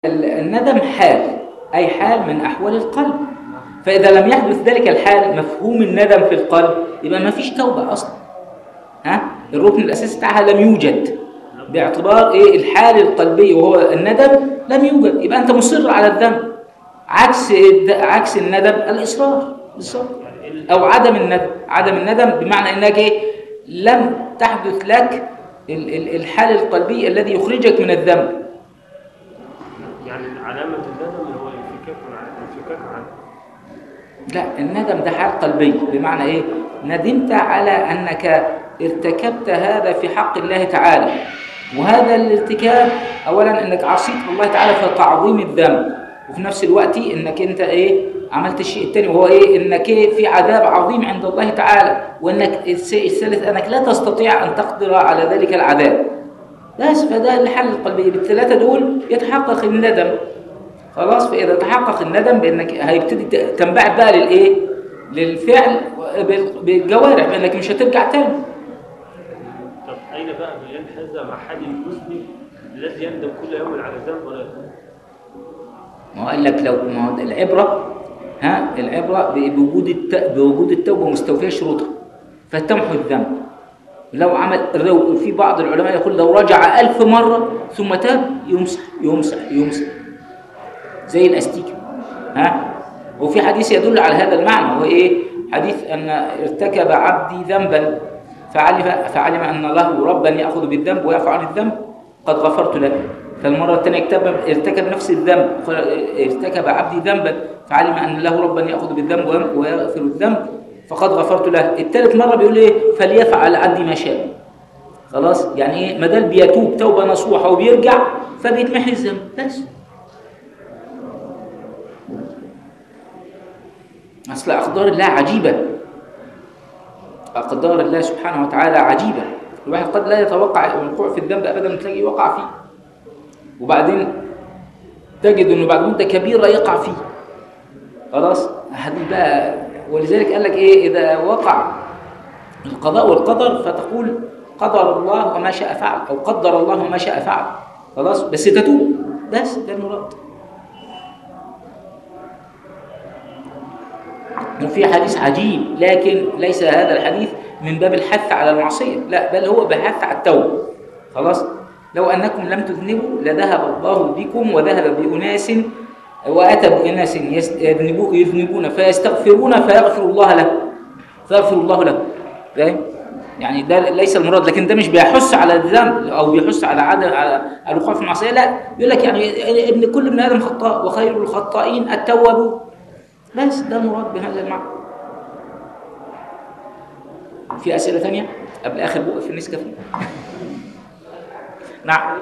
الندم حال أي حال من أحوال القلب فإذا لم يحدث ذلك الحال مفهوم الندم في القلب يبقى ما فيش توبة أصلا ها الركن الأساسي بتاعها لم يوجد باعتبار إيه الحال القلبي وهو الندم لم يوجد يبقى أنت مصر على الذنب عكس الد- عكس الندم الإصرار بالظبط أو عدم الندم عدم الندم بمعنى أنك إيه لم تحدث لك ال- ال- الحال القلبي الذي يخرجك من الذنب يعني علامة الندم اللي هو الانفكاك عن الانفكاك عن لا الندم ده حال قلبي بمعنى ايه ندمت على انك ارتكبت هذا في حق الله تعالى وهذا الارتكاب اولا انك عصيت الله تعالى في تعظيم الذنب وفي نفس الوقت انك انت ايه عملت الشيء الثاني وهو ايه انك إيه في عذاب عظيم عند الله تعالى وانك الس- الثالث انك لا تستطيع ان تقدر على ذلك العذاب بس فده الحل القلبي بالثلاثه دول يتحقق الندم خلاص فاذا تحقق الندم بانك هيبتدي ت- تنبعث بقى للايه للفعل بال- بالجوارح بانك مش هترجع تاني طب أين بقى بيان هذا مع حال المسلم الذي يندم كل يوم على ذنب ولا يتوب؟ ما هو قال لك لو ما هو العبره ها العبره ب- بوجود الت... بوجود التوبه مستوفيه شروطها فتمحو الذنب لو عمل لو في بعض العلماء يقول لو رجع ألف مرة ثم تاب يمسح يمسح يمسح زي الأستيكة ها وفي حديث يدل على هذا المعنى هو إيه حديث أن ارتكب عبدي ذنبا فعلم فعلم أن له ربا يأخذ بالذنب ويعفو عن الذنب قد غفرت له فالمرة الثانية ارتكب ارتكب نفس الذنب ارتكب عبدي ذنبا فعلم أن له ربا يأخذ بالذنب ويغفر الذنب فقد غفرت له الثالث مرة بيقول ايه فليفعل عبدي ما شاء خلاص يعني ايه ما دام بيتوب توبة نصوحة وبيرجع فبيتمحي الذنب بس أصل أقدار الله عجيبة أقدار الله سبحانه وتعالى عجيبة الواحد قد لا يتوقع الوقوع في الذنب أبدا تلاقيه وقع فيه وبعدين تجد أنه بعد مدة كبيرة يقع فيه خلاص هذه بقى ولذلك قال لك إيه إذا وقع القضاء والقدر فتقول قدر الله وما شاء فعل أو قدر الله وما شاء فعل خلاص بس تتوب بس ده المراد وفي حديث عجيب لكن ليس هذا الحديث من باب الحث على المعصية لا بل هو بحث على التوبة خلاص لو أنكم لم تذنبوا لذهب الله بكم وذهب بأناس وأتى بأناس يس- يذنبو- يذنبون فيستغفرون فيغفر الله له فيغفر الله له فاهم؟ يعني ده ليس المراد لكن ده مش بيحث على الذنب او بيحث على عدم على على الوقوع في المعصيه لا يقول لك يعني ابن كل ابن ادم خطاء وخير الخطائين التوابون بس ده المراد بهذا المعنى في اسئله ثانيه قبل اخر بق في النسكافيه نعم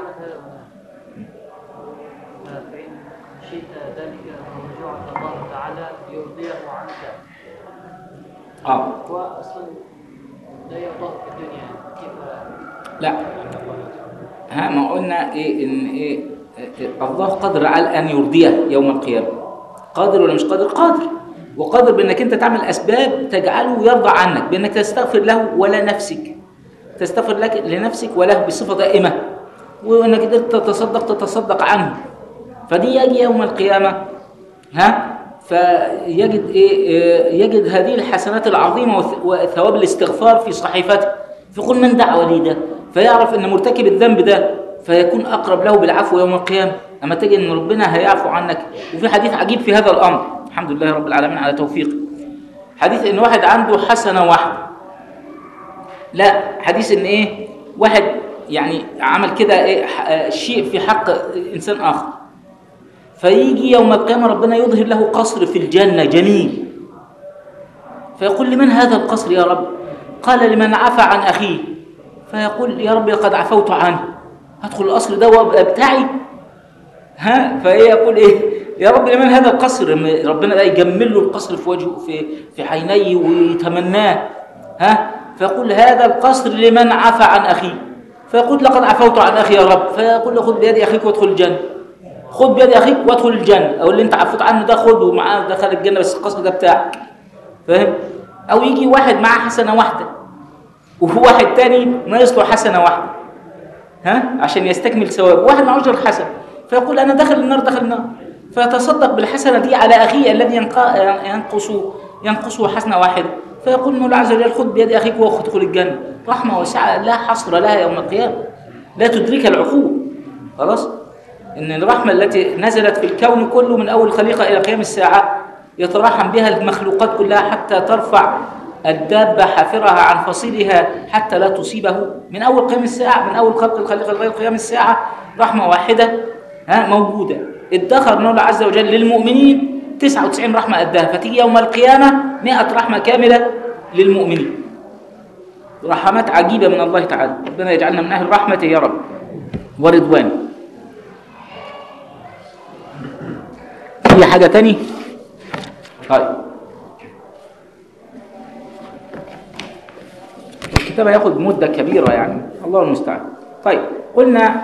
فإن شئت ذلك الرجوع إلى الله تعالى يرضيه عنك اه وأصلا لا يرضاه في الدنيا كيف لا ها ما قلنا ايه ان ايه إيه، الله قادر على ان يرضيه يوم القيامه قادر ولا مش قادر قادر وقادر بانك انت تعمل اسباب تجعله يرضى عنك بانك تستغفر له ولا نفسك تستغفر لك لنفسك وله بصفه دائمه وانك قدرت تتصدق تتصدق عنه فدي يجي يوم القيامه ها فيجد ايه إيه، يجد هذه الحسنات العظيمه وث- وثواب الاستغفار في صحيفته فيقول من دعوه لي ده فيعرف ان مرتكب الذنب ده فيكون اقرب له بالعفو يوم القيامه اما تجد ان ربنا هيعفو عنك وفي حديث عجيب في هذا الامر الحمد لله رب العالمين على توفيقه حديث ان واحد عنده حسنه واحده لا حديث ان ايه واحد يعني عمل كده ايه ح- آه، شيء في حق انسان اخر فيجي يوم القيامة ربنا يظهر له قصر في الجنة جميل فيقول لمن هذا القصر يا رب قال لمن عفى عن أخيه فيقول يا رب لقد عفوت عنه هدخل القصر ده وابقى بتاعي ها فايه يقول ايه يا رب لمن هذا القصر م- ربنا بقى يجمل له القصر في وجهه في في عينيه ويتمناه ها فيقول هذا القصر لمن عفى عن اخيه فيقول لقد عفوت عن اخي يا رب فيقول له خذ بيد اخيك وادخل الجنه خذ بيد اخيك وادخل الجنه او اللي انت عفوت عنه ده خده معاه دخل الجنه بس القصر ده بتاعك فاهم او يجي واحد معاه حسنه واحده وفي واحد تاني ناقص له حسنه واحده ها عشان يستكمل ثواب واحد معهوش غير حسن فيقول انا دخل النار دخل النار فيتصدق بالحسنه دي على اخيه الذي ينق- ينقص ينقصه حسنه واحده فيقول المولى عز وجل خذ بيد اخيك وادخل الجنه رحمه واسعه لا حصر لها يوم القيامه لا تدركها العقول خلاص ان الرحمه التي نزلت في الكون كله من اول الخليقه الى قيام الساعه يترحم بها المخلوقات كلها حتى ترفع الدابه حافرها عن فصيلها حتى لا تصيبه من اول قيام الساعه من اول خلق الخليقه لغايه قيام الساعه رحمه واحده ها موجوده ادخر المولى عز وجل للمؤمنين 99 رحمه اداها فتيجي يوم القيامه 100 رحمه كامله للمؤمنين رحمات عجيبه من الله تعالى ربنا يجعلنا من اهل رحمته يا رب ورضوانه في حاجة تاني طيب الكتاب هياخد مدة كبيرة يعني الله المستعان طيب قلنا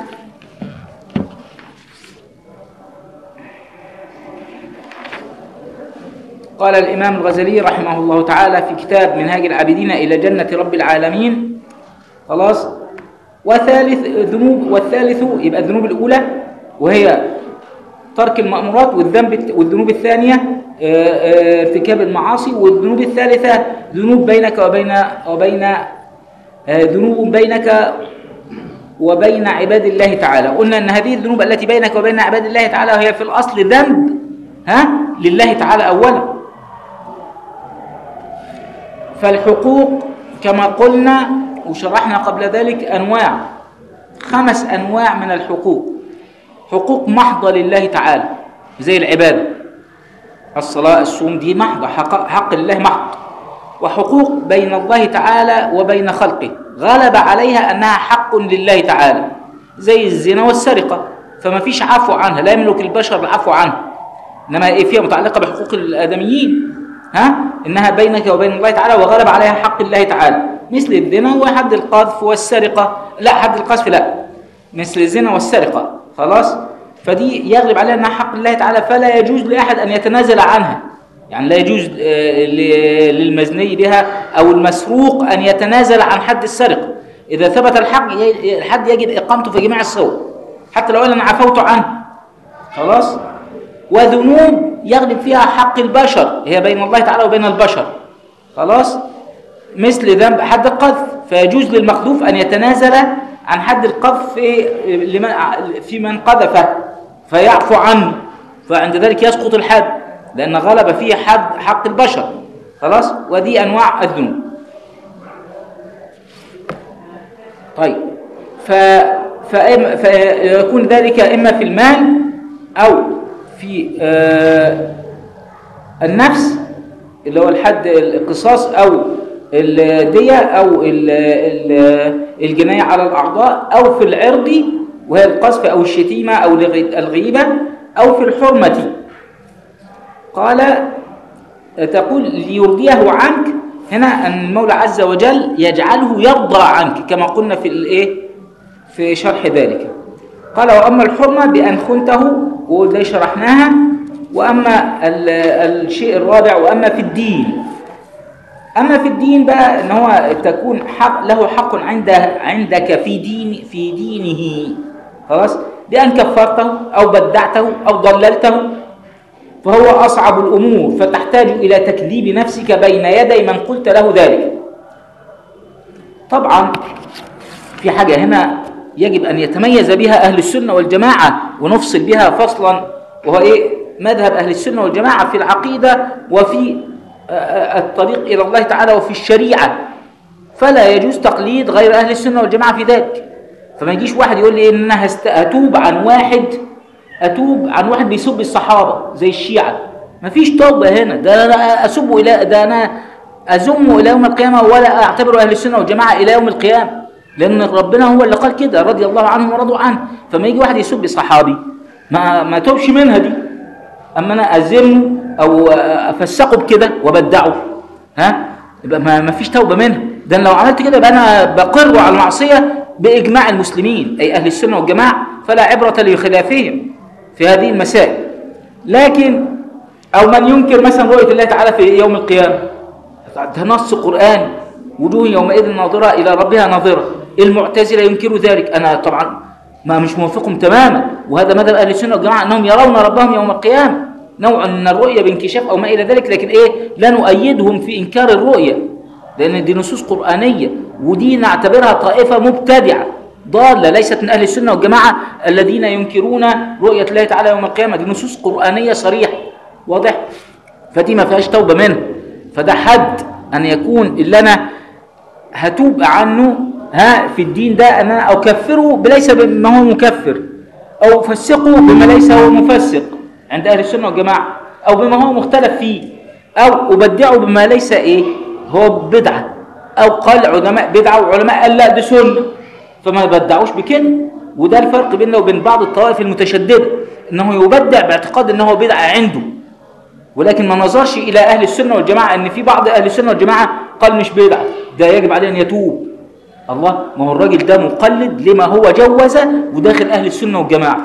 قال الإمام الغزالي رحمه الله تعالى في كتاب منهاج العابدين إلى جنة رب العالمين خلاص وثالث ذنوب والثالث يبقى الذنوب الأولى وهي ترك المأمورات والذنب والذنوب الثانية آه، آه، ارتكاب المعاصي والذنوب الثالثة ذنوب بينك وبين وبين آه، ذنوب بينك وبين عباد الله تعالى قلنا أن هذه الذنوب التي بينك وبين عباد الله تعالى هي في الأصل ذنب ها لله تعالى أولا فالحقوق كما قلنا وشرحنا قبل ذلك أنواع خمس أنواع من الحقوق حقوق محضة لله تعالى زي العبادة الصلاة الصوم دي محضة حق, حق الله محض وحقوق بين الله تعالى وبين خلقه غلب عليها أنها حق لله تعالى زي الزنا والسرقة فما فيش عفو عنها لا يملك البشر العفو عنها إنما إيه فيها متعلقة بحقوق الآدميين ها إنها بينك وبين الله تعالى وغلب عليها حق الله تعالى مثل الزنا وحد القذف والسرقة لا حد القذف لا مثل الزنا والسرقة خلاص فدي يغلب عليها انها حق الله تعالى فلا يجوز لاحد ان يتنازل عنها يعني لا يجوز آه، ل- للمزني بها او المسروق ان يتنازل عن حد السرقه اذا ثبت الحق ي- الحد يجب اقامته في جميع الصور حتى لو قال انا عفوت عنه خلاص وذنوب يغلب فيها حق البشر هي بين الله تعالى وبين البشر خلاص مثل ذنب حد القذف فيجوز للمقذوف ان يتنازل عن حد القذف في لمن في من قذفه فيعفو عنه فعند ذلك يسقط الحد لان غلب فيه حد حق البشر خلاص ودي انواع الذنوب طيب ف فإم- فيكون ذلك اما في المال او في آه النفس اللي هو الحد القصاص او الدية او ال- ال- الجناية على الاعضاء او في العرض وهي القذف او الشتيمة او الغي- الغيبة او في الحرمة قال تقول ليرضيه عنك هنا ان المولى عز وجل يجعله يرضى عنك كما قلنا في الايه في شرح ذلك قال واما الحرمه بان خنته وزي شرحناها واما ال- الشيء الرابع واما في الدين اما في الدين بقى ان هو تكون حق له حق عند عندك في دين في دينه خلاص بان كفرته او بدعته او ضللته فهو أصعب الأمور فتحتاج إلى تكذيب نفسك بين يدي من قلت له ذلك طبعا في حاجة هنا يجب أن يتميز بها أهل السنة والجماعة ونفصل بها فصلا وهو إيه مذهب أهل السنة والجماعة في العقيدة وفي آه، آه، الطريق إلى الله تعالى وفي الشريعة فلا يجوز تقليد غير أهل السنة والجماعة في ذلك فما يجيش واحد يقول لي إن أنا هست- هتوب عن واحد أتوب عن واحد بيسب الصحابة زي الشيعة مفيش توبة هنا ده أنا أسب إلى ده أنا أزم إلى يوم القيامة ولا أعتبر أهل السنة والجماعة إلى يوم القيامة لأن ربنا هو اللي قال كده رضي الله عنهم ورضوا عنه فما يجي واحد يسب صحابي ما ما توبش منها دي اما انا ازمه او افسقه بكده وبدعه ها يبقى ما ما فيش توبه منها ده أنا لو عملت كده يبقى انا بقر على المعصيه باجماع المسلمين اي اهل السنه والجماعه فلا عبره لخلافهم في هذه المسائل لكن او من ينكر مثلا رؤيه الله تعالى في يوم القيامه ده نص قرآن وجوه يومئذ ناظرة إلى ربها ناظرة المعتزلة ينكروا ذلك أنا طبعا ما مش موافقهم تماما وهذا مذهب اهل السنه والجماعه انهم يرون ربهم يوم القيامه نوع من الرؤيه بانكشاف او ما الى ذلك لكن ايه لا نؤيدهم في انكار الرؤيه لان دي نصوص قرانيه ودي نعتبرها طائفه مبتدعه ضاله ليست من اهل السنه والجماعه الذين ينكرون رؤيه الله تعالى يوم القيامه دي نصوص قرانيه صريحه واضح فدي ما فيهاش توبه منه فده حد ان يكون اللي انا هتوب عنه ها في الدين ده ان انا اكفره ليس بما هو مكفر او افسقه بما ليس هو مفسق عند اهل السنه والجماعه او بما هو مختلف فيه او ابدعه بما ليس ايه هو بدعه او قال علماء بدعه وعلماء قال لا دي سنه فما بدعوش بكده وده الفرق بيننا وبين بعض الطوائف المتشدده انه يبدع باعتقاد انه بدعه عنده ولكن ما نظرش الى اهل السنه والجماعه ان في بعض اهل السنه والجماعه قال مش بدعه ده يجب عليه ان يتوب الله ما هو الراجل ده مقلد لما هو جوزه وداخل اهل السنه والجماعه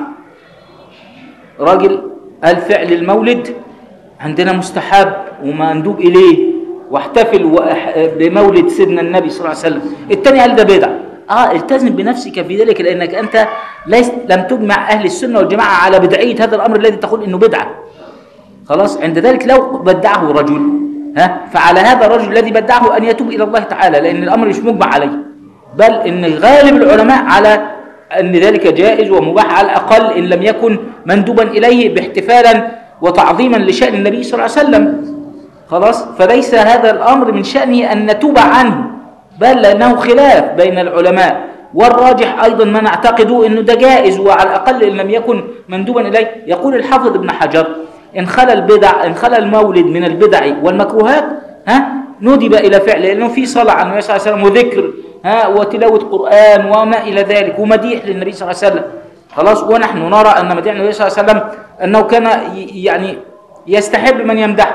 راجل قال فعل المولد عندنا مستحب ومندوب اليه واحتفل وأح- بمولد سيدنا النبي صلى الله عليه وسلم الثاني قال ده بدعه اه التزم بنفسك في ذلك لانك انت ليس لم تجمع اهل السنه والجماعه على بدعيه هذا الامر الذي تقول انه بدعه خلاص عند ذلك لو بدعه رجل ها فعلى هذا الرجل الذي بدعه ان يتوب الى الله تعالى لان الامر مش مجمع عليه بل ان غالب العلماء على ان ذلك جائز ومباح على الاقل ان لم يكن مندوبا اليه باحتفالا وتعظيما لشان النبي صلى الله عليه وسلم خلاص فليس هذا الامر من شانه ان نتوب عنه بل لانه خلاف بين العلماء والراجح ايضا ما نعتقده انه ده جائز وعلى الاقل ان لم يكن مندوبا اليه يقول الحافظ ابن حجر ان خلا البدع ان خلا المولد من البدع والمكروهات ها ندب الى فعله لانه في صلاه على النبي صلى الله عليه وسلم وذكر ها وتلاوه قران وما الى ذلك ومديح للنبي صلى الله عليه وسلم خلاص ونحن نرى ان مديح النبي صلى الله عليه وسلم انه كان ي- يعني يستحب من يمدحه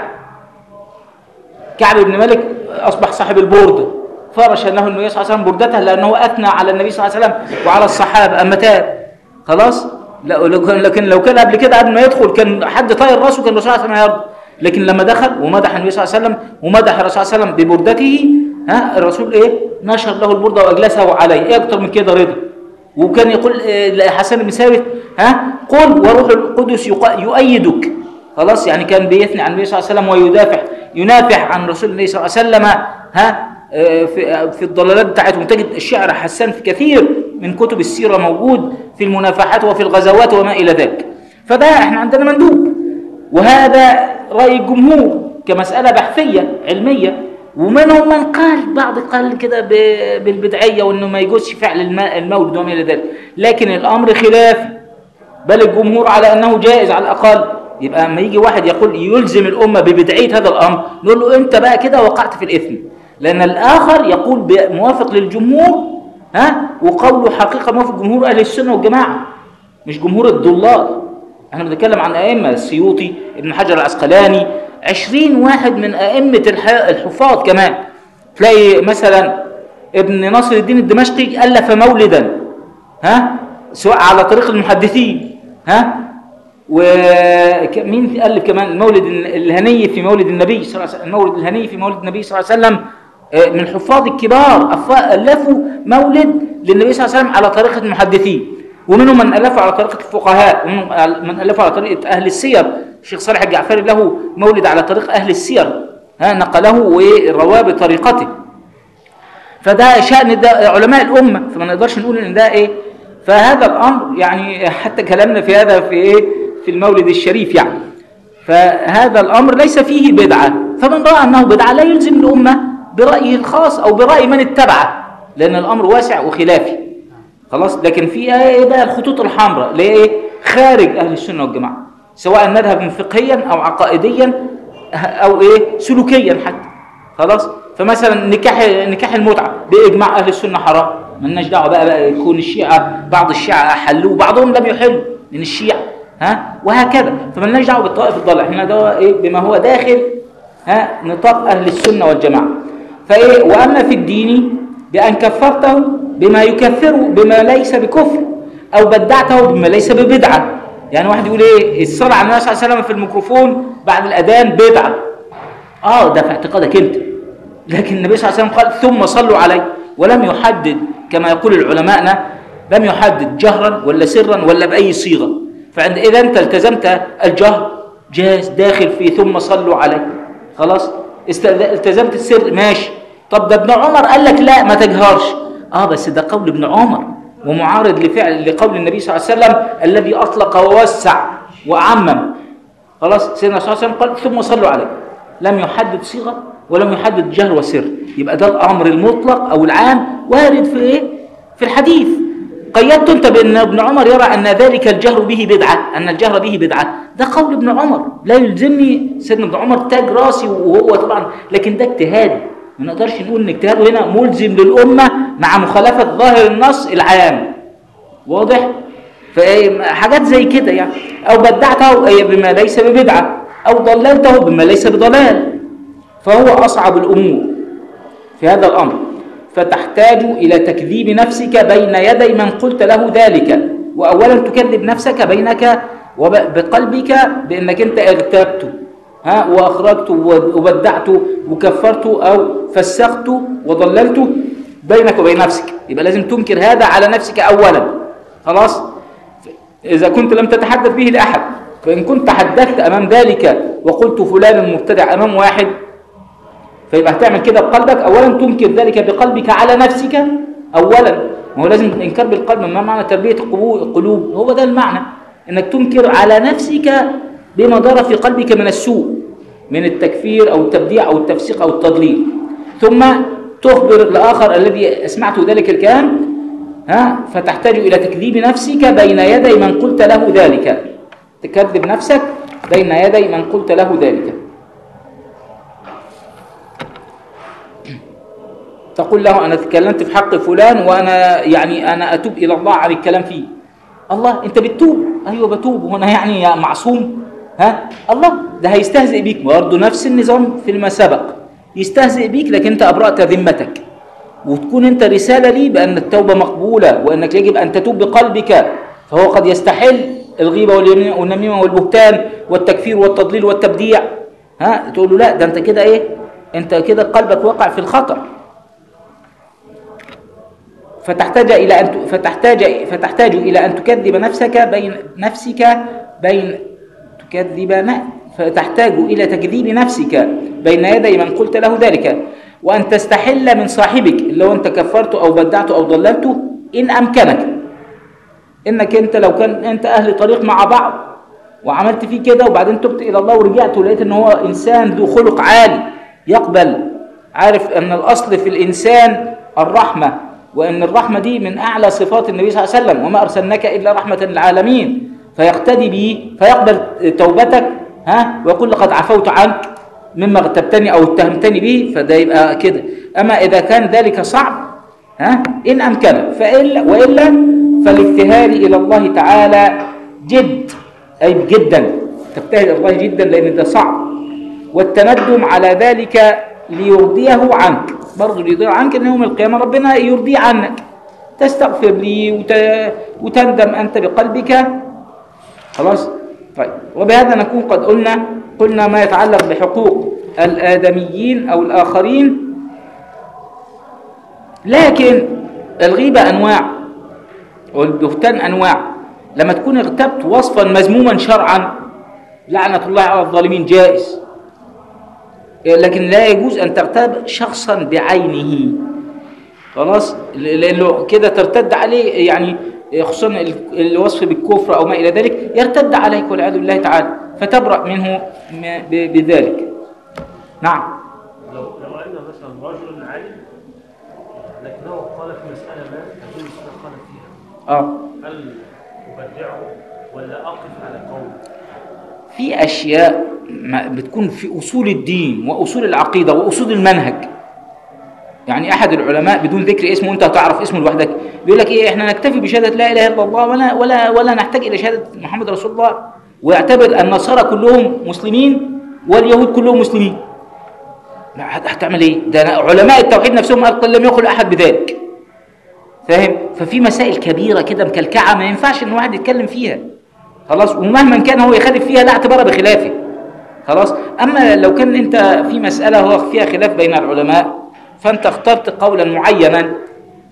كعب بن مالك اصبح صاحب البرده فرش له النبي صلى الله عليه وسلم بردته لانه اثنى على النبي صلى الله عليه وسلم وعلى الصحابه اما تاب خلاص لا لو كان- لكن لو كان قبل كده قبل ما يدخل كان حد طاير راسه كان الرسول صلى الله عليه وسلم يرضى لكن لما دخل ومدح النبي صلى الله عليه وسلم ومدح الرسول صلى الله عليه وسلم ببردته ها الرسول ايه نشر له البرده واجلسه عليه ايه اكتر من كده رضا وكان يقول آه، لحسن بن ثابت ها قل وروح القدس يق- يؤيدك خلاص يعني كان بيثني عن النبي صلى الله عليه وسلم ويدافع ينافح عن رسول الله صلى الله عليه وسلم ها آه، في آه، في الضلالات بتاعتهم تجد الشعر حسان في كثير من كتب السيره موجود في المنافحات وفي الغزوات وما الى ذلك فده احنا عندنا مندوب وهذا راي الجمهور كمساله بحثيه علميه ومنهم من قال بعض قال كده ب- بالبدعيه وانه ما يجوزش فعل الم- المولد وما الى ذلك لكن الامر خلافي بل الجمهور على انه جائز على الاقل يبقى اما يجي واحد يقول يلزم الامه ببدعيه هذا الامر نقول له انت بقى كده وقعت في الاثم لان الاخر يقول ب- موافق للجمهور ها وقوله حقيقه موافق جمهور اهل السنه والجماعه مش جمهور الضلال احنا بنتكلم عن ائمه السيوطي ابن حجر العسقلاني عشرين واحد من ائمه الح- الحفاظ كمان تلاقي مثلا ابن ناصر الدين الدمشقي الف مولدا ها سواء على طريق المحدثين ها ومين ألف كمان المولد الهني في مولد النبي صلى الله عليه وسلم المولد الهني في مولد النبي صلى الله عليه وسلم آه، من الحفاظ الكبار أف- ألفوا مولد للنبي صلى الله عليه وسلم على طريقة المحدثين ومنهم من ألفوا على طريقة الفقهاء ومنهم من ألفوا على طريقة أهل السير الشيخ صالح الجعفري له مولد على طريق أهل السير ها نقله ورواه بطريقته فده شأن ده علماء الأمة فما نقدرش نقول إن ده إيه فهذا الأمر يعني حتى كلامنا في هذا في إيه في المولد الشريف يعني فهذا الأمر ليس فيه بدعة فمن رأى أنه بدعة لا يلزم الأمة برأيه الخاص أو برأي من اتبعه لأن الأمر واسع وخلافي خلاص لكن في ايه بقى الخطوط الحمراء اللي هي ايه خارج اهل السنه والجماعه سواء نذهب فقهيا او عقائديا او ايه سلوكيا حتى خلاص فمثلا نكاح نكاح المتعه باجماع اهل السنه حرام مالناش دعوه بقى, بقى يكون الشيعه بعض الشيعه احلوه بعضهم لم يحلوا من الشيعه ها وهكذا فمالناش دعوه بالطائف الضاله احنا ده ايه بما هو داخل ها نطاق اهل السنه والجماعه فايه واما في الدين بان كفرته بما يكفره بما ليس بكفر او بدعته بما ليس ببدعه يعني واحد يقول ايه الصلاه على النبي صلى الله عليه وسلم في الميكروفون بعد الاذان بدعه اه ده في اعتقادك انت لكن النبي صلى الله عليه وسلم قال ثم صلوا علي ولم يحدد كما يقول العلماءنا لم يحدد جهرا ولا سرا ولا باي صيغه فعند اذا انت التزمت الجهر جاز داخل في ثم صلوا عليه خلاص است- التزمت السر ماشي طب ده ابن عمر قال لك لا ما تجهرش اه بس ده قول ابن عمر ومعارض لفعل لقول النبي صلى الله عليه وسلم الذي اطلق ووسع وعمم خلاص سيدنا صلى الله عليه وسلم قال ثم صلوا عليه لم يحدد صيغه ولم يحدد جهر وسر يبقى ده الامر المطلق او العام وارد في ايه في الحديث قيدت انت بان ابن عمر يرى ان ذلك الجهر به بدعه ان الجهر به بدعه ده قول ابن عمر لا يلزمني سيدنا ابن عمر تاج راسي وهو طبعا لكن ده اجتهادي ما نقدرش نقول ان اجتهاده هنا ملزم للامه مع مخالفه ظاهر النص العام واضح فحاجات زي كده يعني او بدعته بما ليس ببدعه او ضللته بما ليس بضلال فهو اصعب الامور في هذا الامر فتحتاج الى تكذيب نفسك بين يدي من قلت له ذلك واولا تكذب نفسك بينك وبقلبك بانك انت اغتبته ها واخرجته وبدعته وكفرته او فسقته وضللته بينك وبين نفسك يبقى لازم تنكر هذا على نفسك اولا خلاص إذا كنت لم تتحدث به لأحد فإن كنت تحدثت أمام ذلك وقلت فلان مبتدع أمام واحد فيبقى هتعمل كده بقلبك أولا تنكر ذلك بقلبك على نفسك أولا ما هو لازم الإنكار بالقلب ما معنى تربية القبو- القلوب هو ده المعنى إنك تنكر على نفسك بما دار في قلبك من السوء من التكفير أو التبديع أو التفسيق أو التضليل ثم تخبر الآخر الذي أسمعته ذلك الكلام ها فتحتاج إلى تكذيب نفسك بين يدي من قلت له ذلك تكذب نفسك بين يدي من قلت له ذلك تقول له أنا تكلمت في حق فلان وأنا يعني أنا أتوب إلى الله عن الكلام فيه الله أنت بتتوب أيوة بتوب وأنا يعني يا معصوم ها الله ده هيستهزئ بيك برضه نفس النظام فيما سبق يستهزئ بيك لكن أنت أبرأت ذمتك وتكون انت رسالة لي بأن التوبة مقبولة وأنك يجب أن تتوب بقلبك فهو قد يستحل الغيبة واليمين- والنميمة والبهتان والتكفير والتضليل والتبديع ها تقول له لا ده انت كده ايه انت كده قلبك وقع في الخطر فتحتاج إلى أن ت- فتحتاج فتحتاج إلى أن تكذب نفسك بين نفسك بين تكذب ن- فتحتاج إلى تكذيب نفسك بين يدي من قلت له ذلك وأن تستحل من صاحبك اللي هو أنت كفرته أو بدعته أو ضللته إن أمكنك إنك أنت لو كان أنت أهل طريق مع بعض وعملت فيه كده وبعدين تبت إلى الله ورجعت ولقيت إن هو إنسان ذو خلق عالي يقبل عارف أن الأصل في الإنسان الرحمة وأن الرحمة دي من أعلى صفات النبي صلى الله عليه وسلم وما أرسلناك إلا رحمة للعالمين فيقتدي به فيقبل توبتك ها ويقول لقد عفوت عنك مما اغتبتني أو اتهمتني به فده يبقى كده أما إذا كان ذلك صعب ها إن أمكنك فإلا وإلا فالاجتهاد إلى الله تعالى جد أي جدا تجتهد إلى الله جدا لأن ده صعب والتندم على ذلك ليرضيه عنك برضه ليرضيه عنك ان يوم القيامه ربنا يرضيه عنك تستغفر لي وت... وتندم انت بقلبك خلاص طيب وبهذا نكون قد قلنا قلنا ما يتعلق بحقوق الادميين او الاخرين لكن الغيبه انواع والبهتان انواع لما تكون اغتبت وصفا مذموما شرعا لعنه الله على الظالمين جائز لكن لا يجوز أن تغتاب شخصا بعينه خلاص لأنه كده ترتد عليه يعني خصوصا الوصف بالكفر أو ما إلى ذلك يرتد عليك والعياذ بالله تعالى فتبرأ منه م- ب- بذلك نعم لو لو أن مثلا رجل عالم لكنه قال في مسألة ما أظن مسألة قال فيها آه هل أبدعه ولا أقف على قوله؟ في أشياء ما بتكون في أصول الدين وأصول العقيدة وأصول المنهج يعني أحد العلماء بدون ذكر اسمه أنت تعرف اسمه لوحدك بيقول لك إيه إحنا نكتفي بشهادة لا إله إلا الله ولا ولا ولا نحتاج إلى شهادة محمد رسول الله ويعتبر النصارى كلهم مسلمين واليهود كلهم مسلمين لا هت- هتعمل إيه؟ ده أنا علماء التوحيد نفسهم قال لم يقل أحد بذلك فاهم؟ ففي مسائل كبيرة كده مكلكعة ما ينفعش إن واحد يتكلم فيها خلاص ومهما كان هو يخالف فيها لا اعتبار بخلافه خلاص اما لو كان انت في مساله هو فيها خلاف بين العلماء فانت اخترت قولا معينا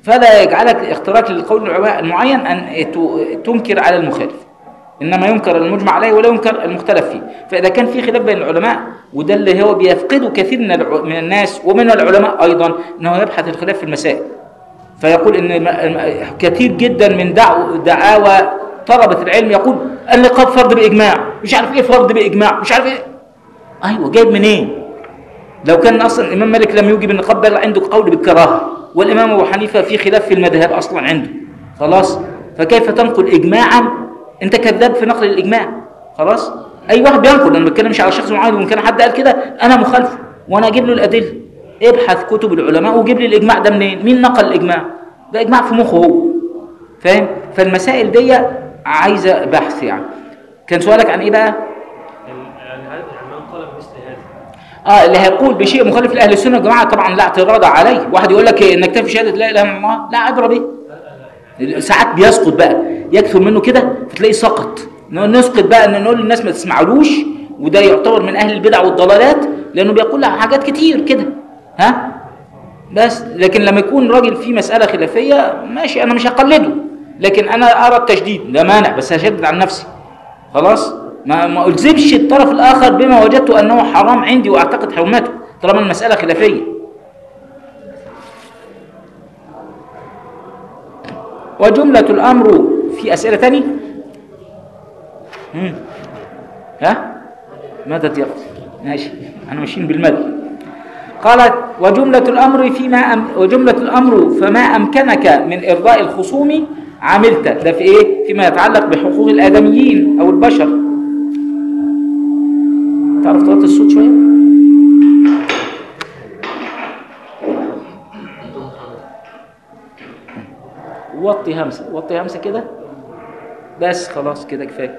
فلا يجعلك اختراق للقول العلماء المعين أن ت- تنكر على المخالف إنما ينكر المجمع عليه ولا ينكر المختلف فيه فإذا كان في خلاف بين العلماء وده اللي هو بيفقده كثير من الع- من الناس ومن العلماء أيضا أنه يبحث الخلاف في المسائل فيقول ان الم- الم- كثير جدا من دعو دعاوى طلبة العلم يقول النقاب فرض بإجماع مش عارف ايه فرض بإجماع مش عارف ايه ايوه جايب منين لو كان اصلا الامام مالك لم يوجب النقاب بل عنده قول بالكراهه والامام ابو حنيفه في خلاف في المذهب اصلا عنده خلاص فكيف تنقل اجماعا انت كذاب في نقل الاجماع خلاص اي واحد بينقل انا ما بتكلمش على شخص معين وان كان حد قال كده انا مخالفه وانا اجيب له الادله ابحث كتب العلماء وجيب لي الاجماع ده منين مين نقل الاجماع ده اجماع في مخه هو فاهم فالمسائل دي عايزه بحث يعني كان سؤالك عن ايه بقى يعني هذا يعني من طلب مثل هذا اه اللي هيقول بشيء مخالف لاهل السنه والجماعه طبعا لا اعتراض عليه واحد يقول لك انك تكفي شهاده لا اله الا الله لا عبره به ساعات بيسقط بقى يكثر منه كده فتلاقيه سقط ن- نسقط بقى ان نقول للناس ما تسمعلوش وده يعتبر من اهل البدع والضلالات لانه بيقول حاجات كتير كده ها بس لكن لما يكون راجل في مساله خلافيه ماشي انا مش هقلده لكن انا ارى التشديد لا مانع بس هشدد عن نفسي خلاص ما ما الزمش الطرف الاخر بما وجدت انه حرام عندي واعتقد حرمته طالما المساله خلافيه وجملة الأمر في أسئلة تاني مم. ها مدد يلا ماشي احنا ماشيين بالمد قالت وجملة الأمر فيما أم وجملة الأمر فما أمكنك من إرضاء الخصوم عملت ده في إيه؟ فيما يتعلق بحقوق الآدميين أو البشر تعرف توطي الصوت شوية؟ وطي همسة وطي همسة كده بس خلاص كده كفاية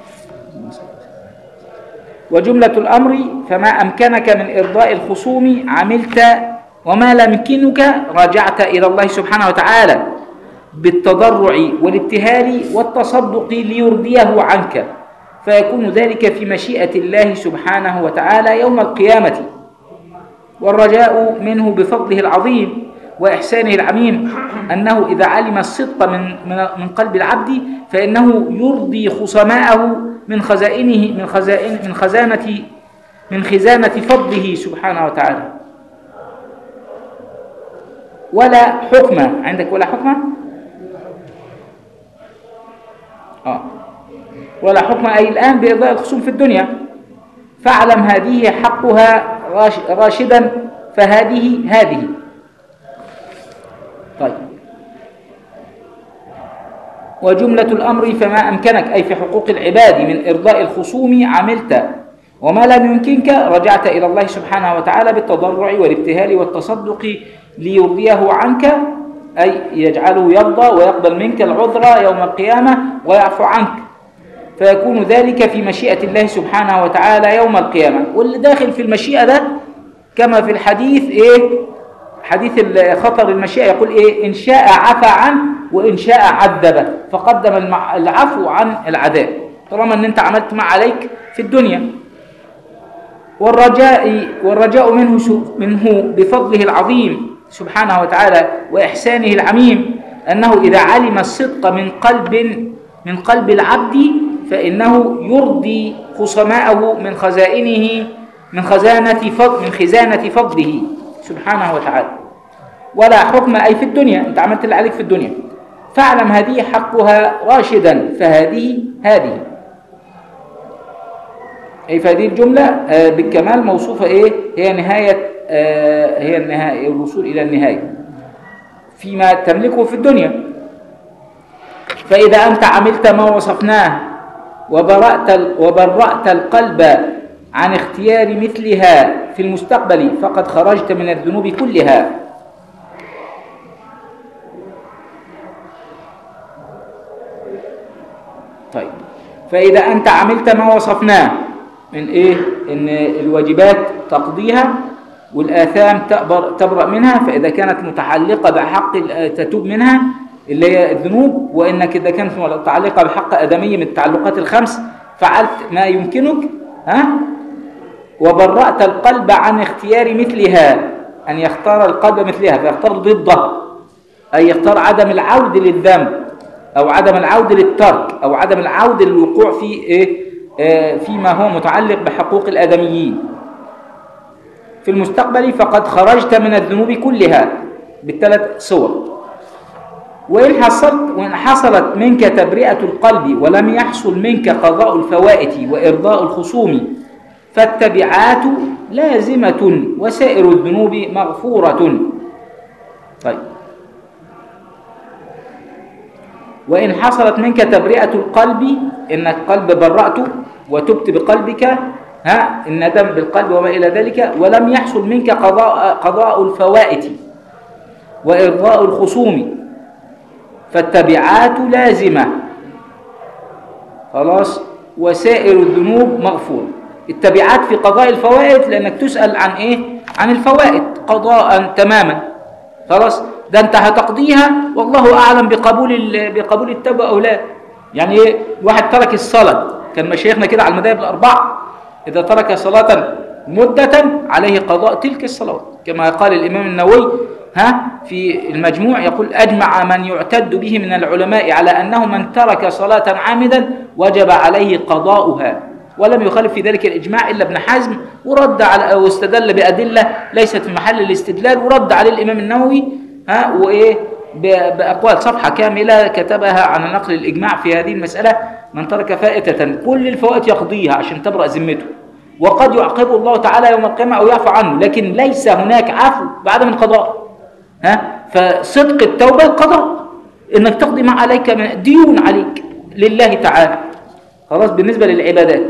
وجملة الأمر فما أمكنك من إرضاء الخصوم عملت وما لم يمكنك رجعت إلى الله سبحانه وتعالى بالتضرع والابتهال والتصدق ليرضيه عنك فيكون ذلك في مشيئة الله سبحانه وتعالى يوم القيامة والرجاء منه بفضله العظيم وإحسانه العميم أنه إذا علم الصدق من من من قلب العبد فإنه يرضي خصماءه من خزائنه من خزائن من خزانة من خزانة فضله سبحانه وتعالى ولا حكم عندك ولا حكم آه ولا حكم أي الآن بإرضاء الخصوم في الدنيا فاعلم هذه حقها راش- راشدا فهذه هذه طيب وجملة الأمر فما أمكنك أي في حقوق العباد من إرضاء الخصوم عملت وما لم يمكنك رجعت إلى الله سبحانه وتعالى بالتضرع والابتهال والتصدق ليرضيه عنك أي يجعله يرضى ويقبل منك العذر يوم القيامة ويعفو عنك فيكون ذلك في مشيئة الله سبحانه وتعالى يوم القيامة واللي داخل في المشيئة ده كما في الحديث إيه حديث ال- خطر المشيئة يقول إيه إن شاء عفى عنه وإن شاء عذب فقدم المع- العفو عن العذاب طالما أن أنت عملت ما عليك في الدنيا والرجاء والرجاء منه سب- منه بفضله العظيم سبحانه وتعالى وإحسانه العميم أنه إذا علم الصدق من قلب من قلب العبد فإنه يرضي خصماءه من خزائنه من خزانة فضل من خزانة فضله سبحانه وتعالى ولا حكم أي في الدنيا أنت عملت اللي عليك في الدنيا فاعلم هذه حقها راشدا فهذه هذه أي فهذه الجملة آه، بالكمال موصوفة إيه هي نهاية آه، هي النهاية الوصول إلى النهاية فيما تملكه في الدنيا فإذا أنت عملت ما وصفناه وبرأت ال- وبرأت القلب عن اختيار مثلها في المستقبل فقد خرجت من الذنوب كلها طيب فإذا أنت عملت ما وصفناه من إيه إن الواجبات تقضيها والآثام تأبر تبرأ منها فإذا كانت متعلقة بحق ال- تتوب منها اللي هي الذنوب وإنك إذا كانت متعلقة بحق آدمي من التعلقات الخمس فعلت ما يمكنك ها وبرأت القلب عن اختيار مثلها أن يختار القلب مثلها فيختار ضده أي يختار عدم العود للذنب أو عدم العود للترك أو عدم العود للوقوع في إيه آه، فيما هو متعلق بحقوق الآدميين في المستقبل فقد خرجت من الذنوب كلها بالثلاث صور وإن حصلت وإن حصلت منك تبرئة القلب ولم يحصل منك قضاء الفوائت وإرضاء الخصوم فالتبعات لازمة وسائر الذنوب مغفورة طيب وإن حصلت منك تبرئة القلب إنك قلب برأته وتبت بقلبك ها الندم بالقلب وما إلى ذلك ولم يحصل منك قضاء, قضاء الفوائت وإرضاء الخصوم فالتبعات لازمة خلاص وسائر الذنوب مغفورة التبعات في قضاء الفوائد لأنك تسأل عن إيه؟ عن الفوائد قضاء تماما خلاص ده أنت هتقضيها والله أعلم بقبول ال- بقبول التوبة أو لا يعني إيه؟ واحد ترك الصلاة كان مشايخنا كده على المذاهب الأربعة إذا ترك صلاة مدة عليه قضاء تلك الصلوات كما قال الإمام النووي ها في المجموع يقول أجمع من يعتد به من العلماء على أنه من ترك صلاة عامدا وجب عليه قضاؤها ولم يخالف في ذلك الإجماع إلا ابن حزم ورد على واستدل بأدلة ليست في محل الاستدلال ورد عليه الإمام النووي ها وإيه ب- بأقوال صفحة كاملة كتبها عن نقل الإجماع في هذه المسألة من ترك فائتة كل الفوائت يقضيها عشان تبرأ ذمته وقد يعاقبه الله تعالى يوم القيامة أو يعفو عنه لكن ليس هناك عفو بعدم القضاء ها فصدق التوبة القضاء إنك تقضي ما عليك من ديون عليك لله تعالى خلاص بالنسبة للعبادات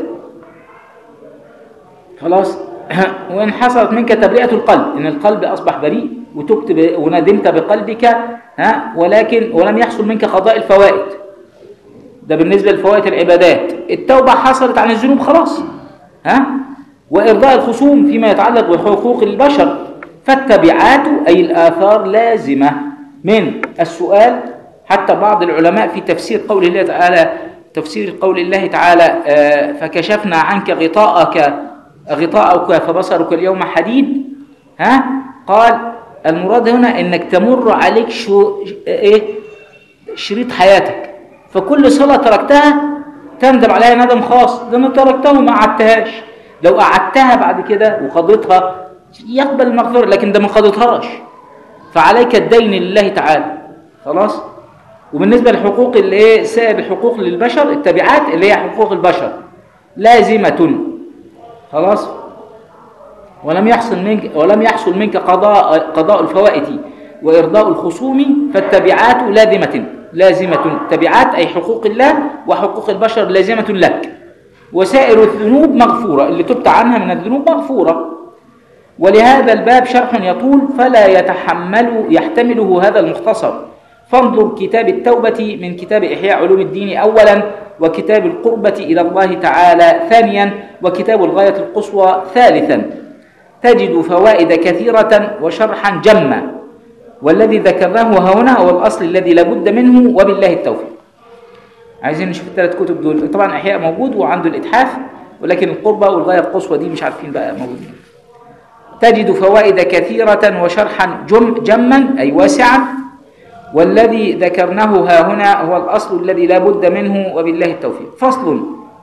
خلاص وإن حصلت منك تبرئة القلب إن القلب أصبح بريء وتبت ب... وندمت بقلبك ها ولكن ولم يحصل منك قضاء الفوائد ده بالنسبة لفوائد العبادات التوبة حصلت عن الذنوب خلاص ها وإرضاء الخصوم فيما يتعلق بحقوق البشر فالتبعات أي الآثار لازمة من السؤال حتى بعض العلماء في تفسير قول الله تعالى تفسير قول الله تعالى آه، فكشفنا عنك غطاءك غطاءك فبصرك اليوم حديد ها قال المراد هنا انك تمر عليك شو ايه شريط حياتك فكل صلاة تركتها تندم عليها ندم خاص ده انا تركتها وما قعدتهاش لو قعدتها بعد كده وقضيتها يقبل المغفرة لكن ده ما قضيتهاش فعليك الدين لله تعالى خلاص وبالنسبة لحقوق الايه سائر الحقوق للبشر التبعات اللي هي حقوق البشر لازمة خلاص ولم يحصل منك ولم يحصل منك قضاء قضاء الفوائد وإرضاء الخصوم فالتبعات لازمة لازمة تبعات أي حقوق الله وحقوق البشر لازمة لك وسائر الذنوب مغفورة اللي تبت عنها من الذنوب مغفورة ولهذا الباب شرح يطول فلا يتحمل يحتمله هذا المختصر فانظر كتاب التوبة من كتاب إحياء علوم الدين أولا وكتاب القربة إلى الله تعالى ثانيا وكتاب الغاية القصوى ثالثا تجد فوائد كثيرة وشرحا جما والذي ذكرناه هنا هو الأصل الذي لابد منه وبالله التوفيق عايزين نشوف الثلاث كتب دول طبعا إحياء موجود وعنده الإتحاف ولكن القربة والغاية القصوى دي مش عارفين بقى موجودين تجد فوائد كثيرة وشرحا جم جما أي واسعا والذي ذكرناه ها هنا هو الأصل الذي لا بد منه وبالله التوفيق فصل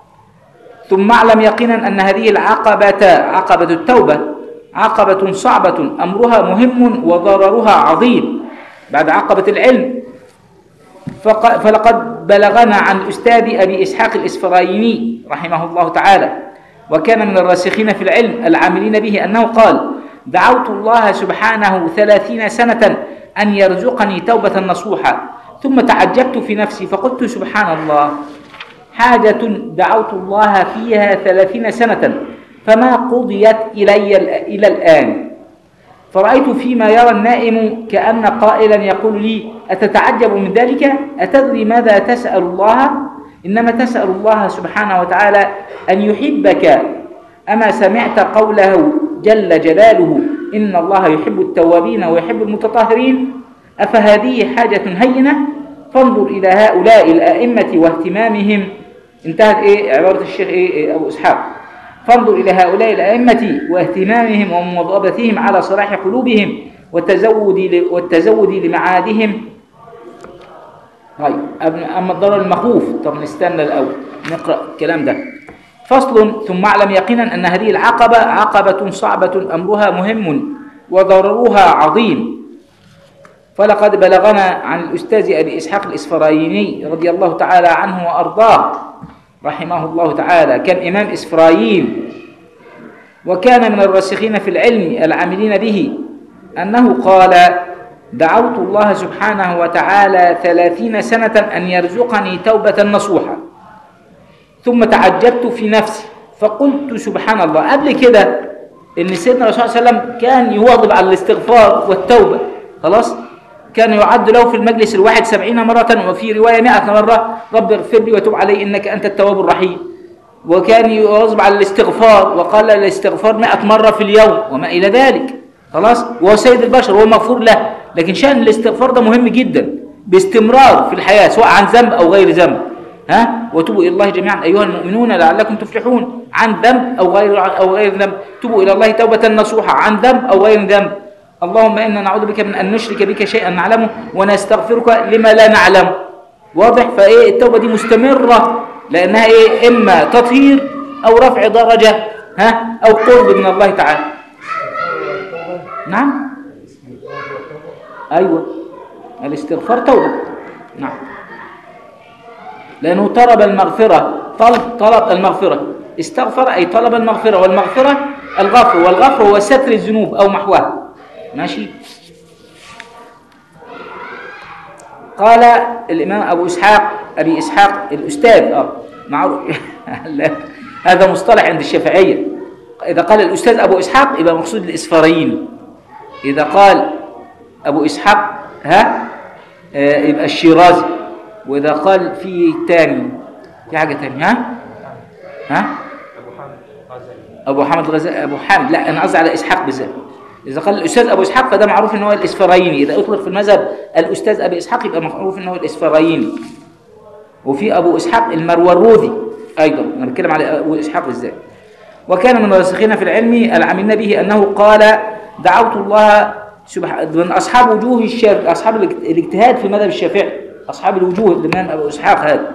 ثم اعلم يقينا أن هذه العقبة عقبة التوبة عقبة صعبة أمرها مهم وضررها عظيم بعد عقبة العلم فق- فلقد بلغنا عن الأستاذ أبي إسحاق الإسفرايني رحمه الله تعالى وكان من الراسخين في العلم العاملين به أنه قال دعوت الله سبحانه ثلاثين سنة أن يرزقني توبة نصوحة ثم تعجبت في نفسي فقلت سبحان الله حاجة دعوت الله فيها ثلاثين سنة فما قضيت إلي إلى الآن فرأيت فيما يرى النائم كأن قائلا يقول لي أتتعجب من ذلك أتدري ماذا تسأل الله إنما تسأل الله سبحانه وتعالى أن يحبك أما سمعت قوله جل جلاله إن الله يحب التوابين ويحب المتطهرين أفهذه حاجة هينة فانظر إلى هؤلاء الأئمة واهتمامهم انتهت إيه عبارة الشيخ إيه إيه أبو إسحاق فانظر إلى هؤلاء الأئمة واهتمامهم ومواظبتهم على صلاح قلوبهم والتزود ل- والتزود لمعادهم طيب أم- أما الضرر المخوف طب نستنى الأول نقرأ الكلام ده فصل ثم اعلم يقينا أن هذه العقبة عقبة صعبة أمرها مهم وضررها عظيم فلقد بلغنا عن الأستاذ أبي إسحاق الإسفرايني رضي الله تعالى عنه وأرضاه رحمه الله تعالى كان إمام إسفرايين وكان من الراسخين في العلم العاملين به أنه قال دعوت الله سبحانه وتعالى ثلاثين سنة أن يرزقني توبة نصوحة ثم تعجبت في نفسي فقلت سبحان الله قبل كده ان سيدنا الرسول صلى الله عليه وسلم كان يواظب على الاستغفار والتوبه خلاص كان يعد له في المجلس الواحد سبعين مرة وفي رواية مئة مرة رب اغفر لي وتب علي إنك أنت التواب الرحيم وكان يواظب على الاستغفار وقال الاستغفار مئة مرة في اليوم وما إلى ذلك خلاص وهو سيد البشر وهو مغفور له لكن شأن الاستغفار ده مهم جدا باستمرار في الحياة سواء عن ذنب أو غير ذنب ها وتوبوا الى الله جميعا ايها المؤمنون لعلكم تفلحون عن ذنب او غير او غير ذنب توبوا الى الله توبه نصوحه عن ذنب او غير ذنب اللهم انا نعوذ بك من ان نشرك بك شيئا نعلمه ونستغفرك لما لا نعلمه واضح فايه التوبه دي مستمره لانها ايه اما تطهير او رفع درجه ها او قرب من الله تعالى نعم ايوه الاستغفار توبه نعم لأنه طلب المغفرة طلب طلب المغفرة استغفر أي طلب المغفرة والمغفرة الغفر والغفر هو ستر الذنوب أو محوها ماشي قال الإمام أبو إسحاق أبي إسحاق الأستاذ آه معروف لا، هذا مصطلح عند الشافعية إذا قال الأستاذ أبو إسحاق يبقى مقصود الإسفاريين إذا قال أبو إسحاق ها آه، يبقى الشيرازي وإذا قال في تاني في حاجة تانية ها ها أبو حامد الغزالي أبو حامد لا أنا قصدي على إسحاق بالذات إذا قال الأستاذ أبو إسحاق فده معروف إن هو الإسفرايني إذا أطلق في المذهب الأستاذ أبي إسحاق يبقى معروف إن هو الإسفرايني وفي أبو إسحاق المروروذي أيضا أنا بتكلم على أبو إسحاق بالذات وكان من الراسخين في العلم العاملين به أنه قال دعوت الله سبحانه من أصحاب وجوه الشافعي أصحاب الاجت- الاجتهاد في مذهب الشافعي أصحاب الوجوه الإمام أبو إسحاق هذا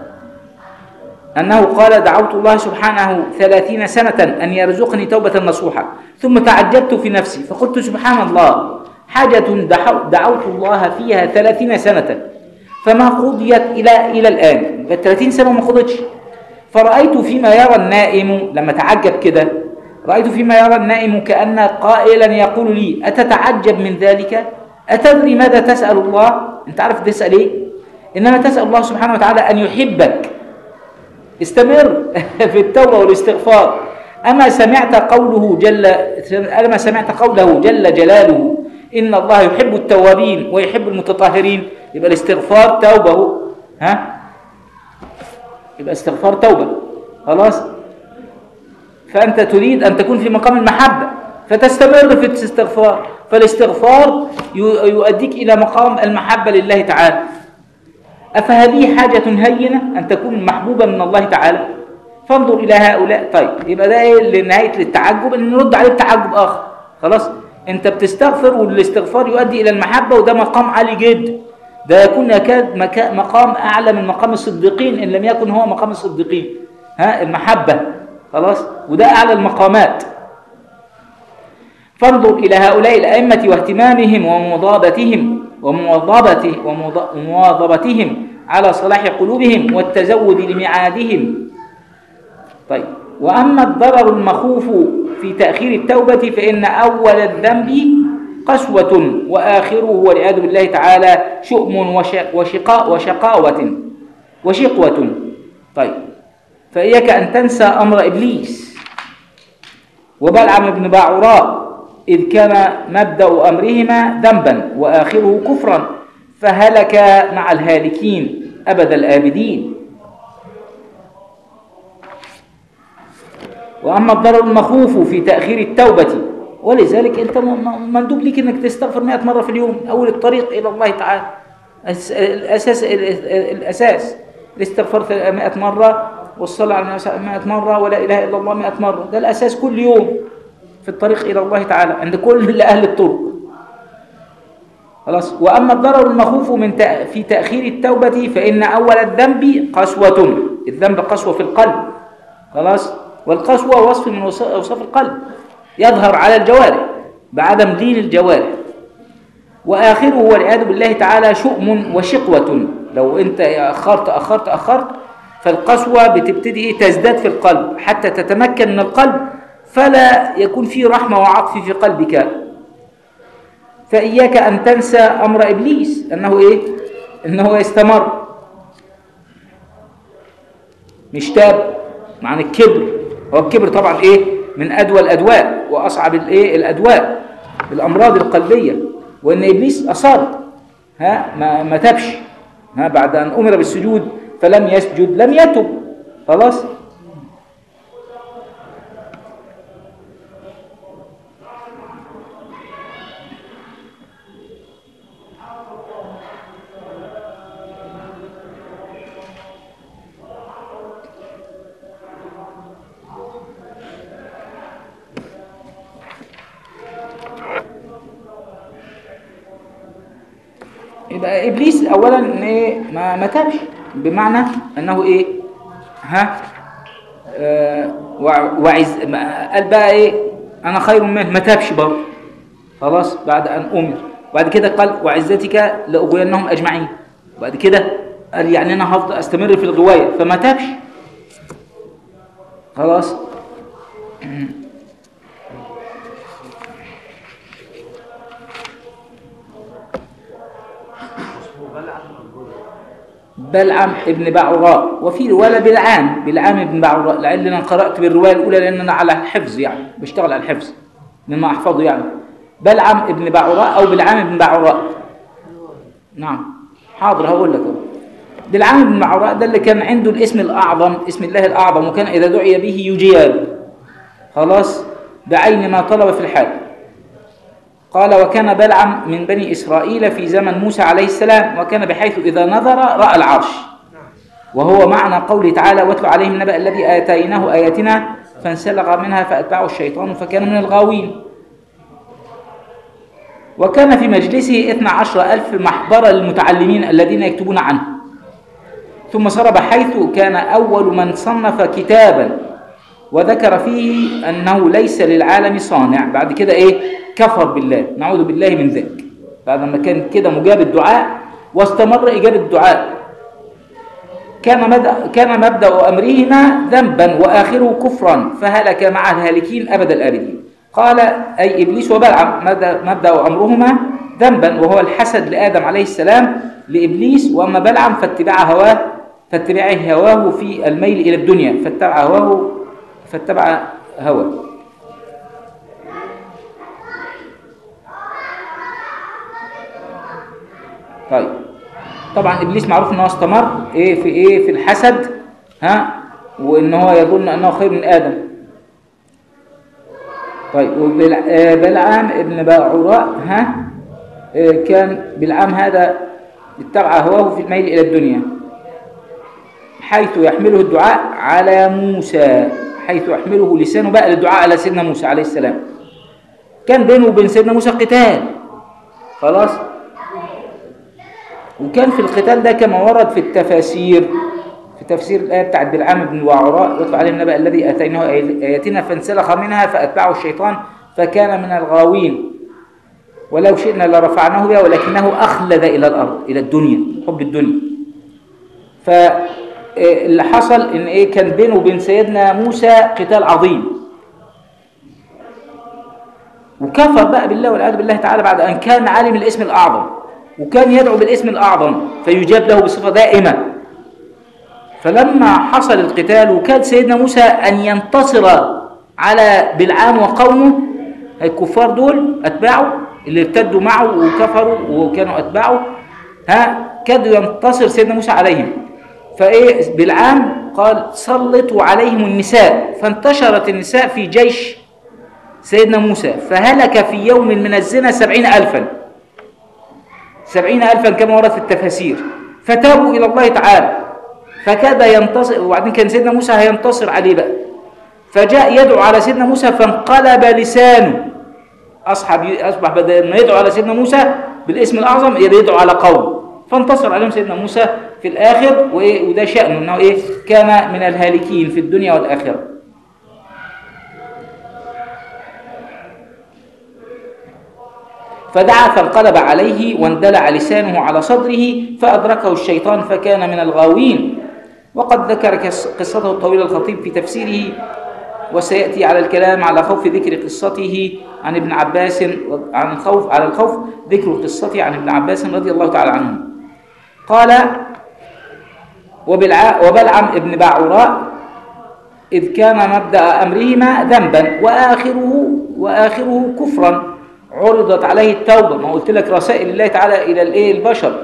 أنه قال دعوت الله سبحانه ثلاثين سنة أن يرزقني توبة نصوحة ثم تعجبت في نفسي فقلت سبحان الله حاجة دحو- دعوت الله فيها ثلاثين سنة فما قضيت إلى إلى الآن بقت 30 سنة وما قضتش فرأيت فيما يرى النائم لما تعجب كده رأيت فيما يرى النائم كأن قائلا يقول لي أتتعجب من ذلك أتدري ماذا تسأل الله أنت عارف تسأل إيه إنما تسأل الله سبحانه وتعالى أن يحبك استمر في التوبة والاستغفار أما سمعت قوله جل أما سمعت قوله جل جلاله إن الله يحب التوابين ويحب المتطهرين يبقى الاستغفار توبة هو. ها يبقى استغفار توبة خلاص فأنت تريد أن تكون في مقام المحبة فتستمر في الاستغفار فالاستغفار يو- يؤديك إلى مقام المحبة لله تعالى أفهذه حاجة هينة أن تكون محبوبة من الله تعالى فانظر إلى هؤلاء طيب يبقى ده إيه لنهاية التعجب أن نرد عليه بتعجب آخر خلاص أنت بتستغفر والاستغفار يؤدي إلى المحبة وده مقام عالي جدا ده يكون يكاد مكا- مقام أعلى من مقام الصديقين إن لم يكن هو مقام الصديقين ها المحبة خلاص وده أعلى المقامات فانظر إلى هؤلاء الأئمة واهتمامهم ومضابتهم ومواظبته ومض- ومواظبتهم على صلاح قلوبهم والتزود لميعادهم طيب وأما الضرر المخوف في تأخير التوبة فإن أول الذنب قسوة وآخره والعياذ بالله تعالى شؤم وش- وشقاء وشقاوة وشقوة طيب فإياك أن تنسى أمر إبليس وبلعم بن باعوراء إذ كان مبدأ أمرهما ذنبا وآخره كفرا فهلك مع الهالكين أبد الآبدين وأما الضرر المخوف في تأخير التوبة ولذلك أنت م- م- مندوب لك أنك تستغفر 100 مرة في اليوم أول الطريق إلى الله تعالى الأس- الأساس الأساس الاستغفار 100 مرة والصلاة على النبي 100 مرة ولا إله إلا الله 100 مرة ده الأساس كل يوم في الطريق إلى الله تعالى عند كل أهل الطرق خلاص واما الضرر المخوف من تأ- في تاخير التوبه فان اول الذنب قسوه الذنب قسوه في القلب خلاص والقسوه وصف من وص- اوصاف القلب يظهر على الجوارح بعدم لين الجوارح واخره والعياذ بالله تعالى شؤم وشقوه لو انت اخرت اخرت اخرت فالقسوه بتبتدي تزداد في القلب حتى تتمكن من القلب فلا يكون في رحمه وعطف في قلبك فإياك أن تنسى أمر إبليس أنه إيه؟ أنه يستمر مش تاب معنى الكبر هو الكبر طبعا إيه؟ من أدوى الأدواء وأصعب الإيه؟ الأدواء الأمراض القلبية وأن إبليس أصر ها ما, ما تبش ها بعد أن أمر بالسجود فلم يسجد لم يتب خلاص يبقى ابليس اولا إن ايه ما ما تابش بمعنى انه ايه ها آه وع- وعز ما- قال بقى ايه انا خير منه ما تابش برضه خلاص بعد ان امر بعد كده قال وعزتك لاغوينهم اجمعين بعد كده قال يعني انا هفضل استمر في الغوايه فما تابش خلاص بلعم ابن بعوراء وفي رواية بلعام بلعام ابن بعوراء لعل انا قرأت بالرواية الأولى لأن أنا على الحفظ يعني بشتغل على الحفظ مما أحفظه يعني بلعم ابن بعوراء أو بلعام ابن بعوراء نعم حاضر هقول لك أهو. بلعام ابن بعوراء ده اللي كان عنده الاسم الأعظم اسم الله الأعظم وكان إذا دعي به يجيب خلاص بعين ما طلب في الحال قال وكان بلعم من بني إسرائيل في زمن موسى عليه السلام وكان بحيث إذا نظر رأى العرش وهو معنى قوله تعالى واتل عليهم نبأ الذي آتيناه آياتنا فانسلغ منها فأتبعه الشيطان فكان من الغاوين وكان في مجلسه اثنا عشر ألف محبرة للمتعلمين الذين يكتبون عنه ثم صار بحيث كان أول من صنف كتابا وذكر فيه أنه ليس للعالم صانع بعد كده إيه كفر بالله نعوذ بالله من ذلك بعد ما كان كده مجاب الدعاء واستمر إجابة الدعاء كان مبدأ, كان مبدأ أمرهما ذنبا وآخره كفرا فهلك مع الهالكين أبد الآبدين قال أي إبليس وبلعم مبدأ, مبدأ أمرهما ذنبا وهو الحسد لآدم عليه السلام لإبليس وأما بلعم فاتباع هواه فاتباع هواه في الميل إلى الدنيا فاتبع هواه فاتبع هواه طيب طبعا ابليس معروف ان هو استمر ايه في ايه في الحسد ها وان هو يظن انه خير من ادم طيب وبلعام ابن باعوراء ها إيه كان بلعام هذا اتبع هواه في الميل الى الدنيا حيث يحمله الدعاء على موسى حيث يحمله لسانه بقى للدعاء على سيدنا موسى عليه السلام كان بينه وبين سيدنا موسى قتال خلاص وكان في القتال ده كما ورد في التفاسير في تفسير الآية بتاعت بلعام بن وعراء يطلع عليه النبأ الذي أتيناه آياتنا فانسلخ منها فأتبعه الشيطان فكان من الغاوين ولو شئنا لرفعناه بها ولكنه أخلد إلى الأرض إلى الدنيا حب الدنيا فاللي حصل إن إيه كان بينه وبين سيدنا موسى قتال عظيم وكفر بقى بالله والعياذ بالله تعالى بعد أن كان عالم الاسم الأعظم وكان يدعو بالاسم الأعظم فيجاب له بصفة دائمة فلما حصل القتال وكان سيدنا موسى أن ينتصر على بلعام وقومه الكفار دول أتباعه اللي ارتدوا معه وكفروا وكانوا أتباعه ها كادوا ينتصر سيدنا موسى عليهم فإيه بلعام قال سلطوا عليهم النساء فانتشرت النساء في جيش سيدنا موسى فهلك في يوم من الزنا سبعين ألفاً سبعين ألفا كما ورد في التفاسير فتابوا إلى الله تعالى فكاد ينتصر وبعدين كان سيدنا موسى هينتصر عليه بقى فجاء يدعو على سيدنا موسى فانقلب لسانه أصحاب أصبح بدل ما يدعو على سيدنا موسى بالاسم الأعظم يدعو على قوم فانتصر عليهم سيدنا موسى في الآخر وإيه وده شأنه أنه إيه كان من الهالكين في الدنيا والآخرة فدعا فانقلب عليه واندلع لسانه على صدره فأدركه الشيطان فكان من الغاوين وقد ذكر قص- قصته الطويلة الخطيب في تفسيره وسيأتي على الكلام على خوف ذكر قصته عن ابن عباس عن الخوف على الخوف ذكر قصته عن ابن عباس رضي الله تعالى عنه قال وبالع... وبلعم ابن باعوراء إذ كان مبدأ أمرهما ذنبا وآخره وآخره كفرا عرضت عليه التوبة ما قلت لك رسائل الله تعالى إلى الإيه البشر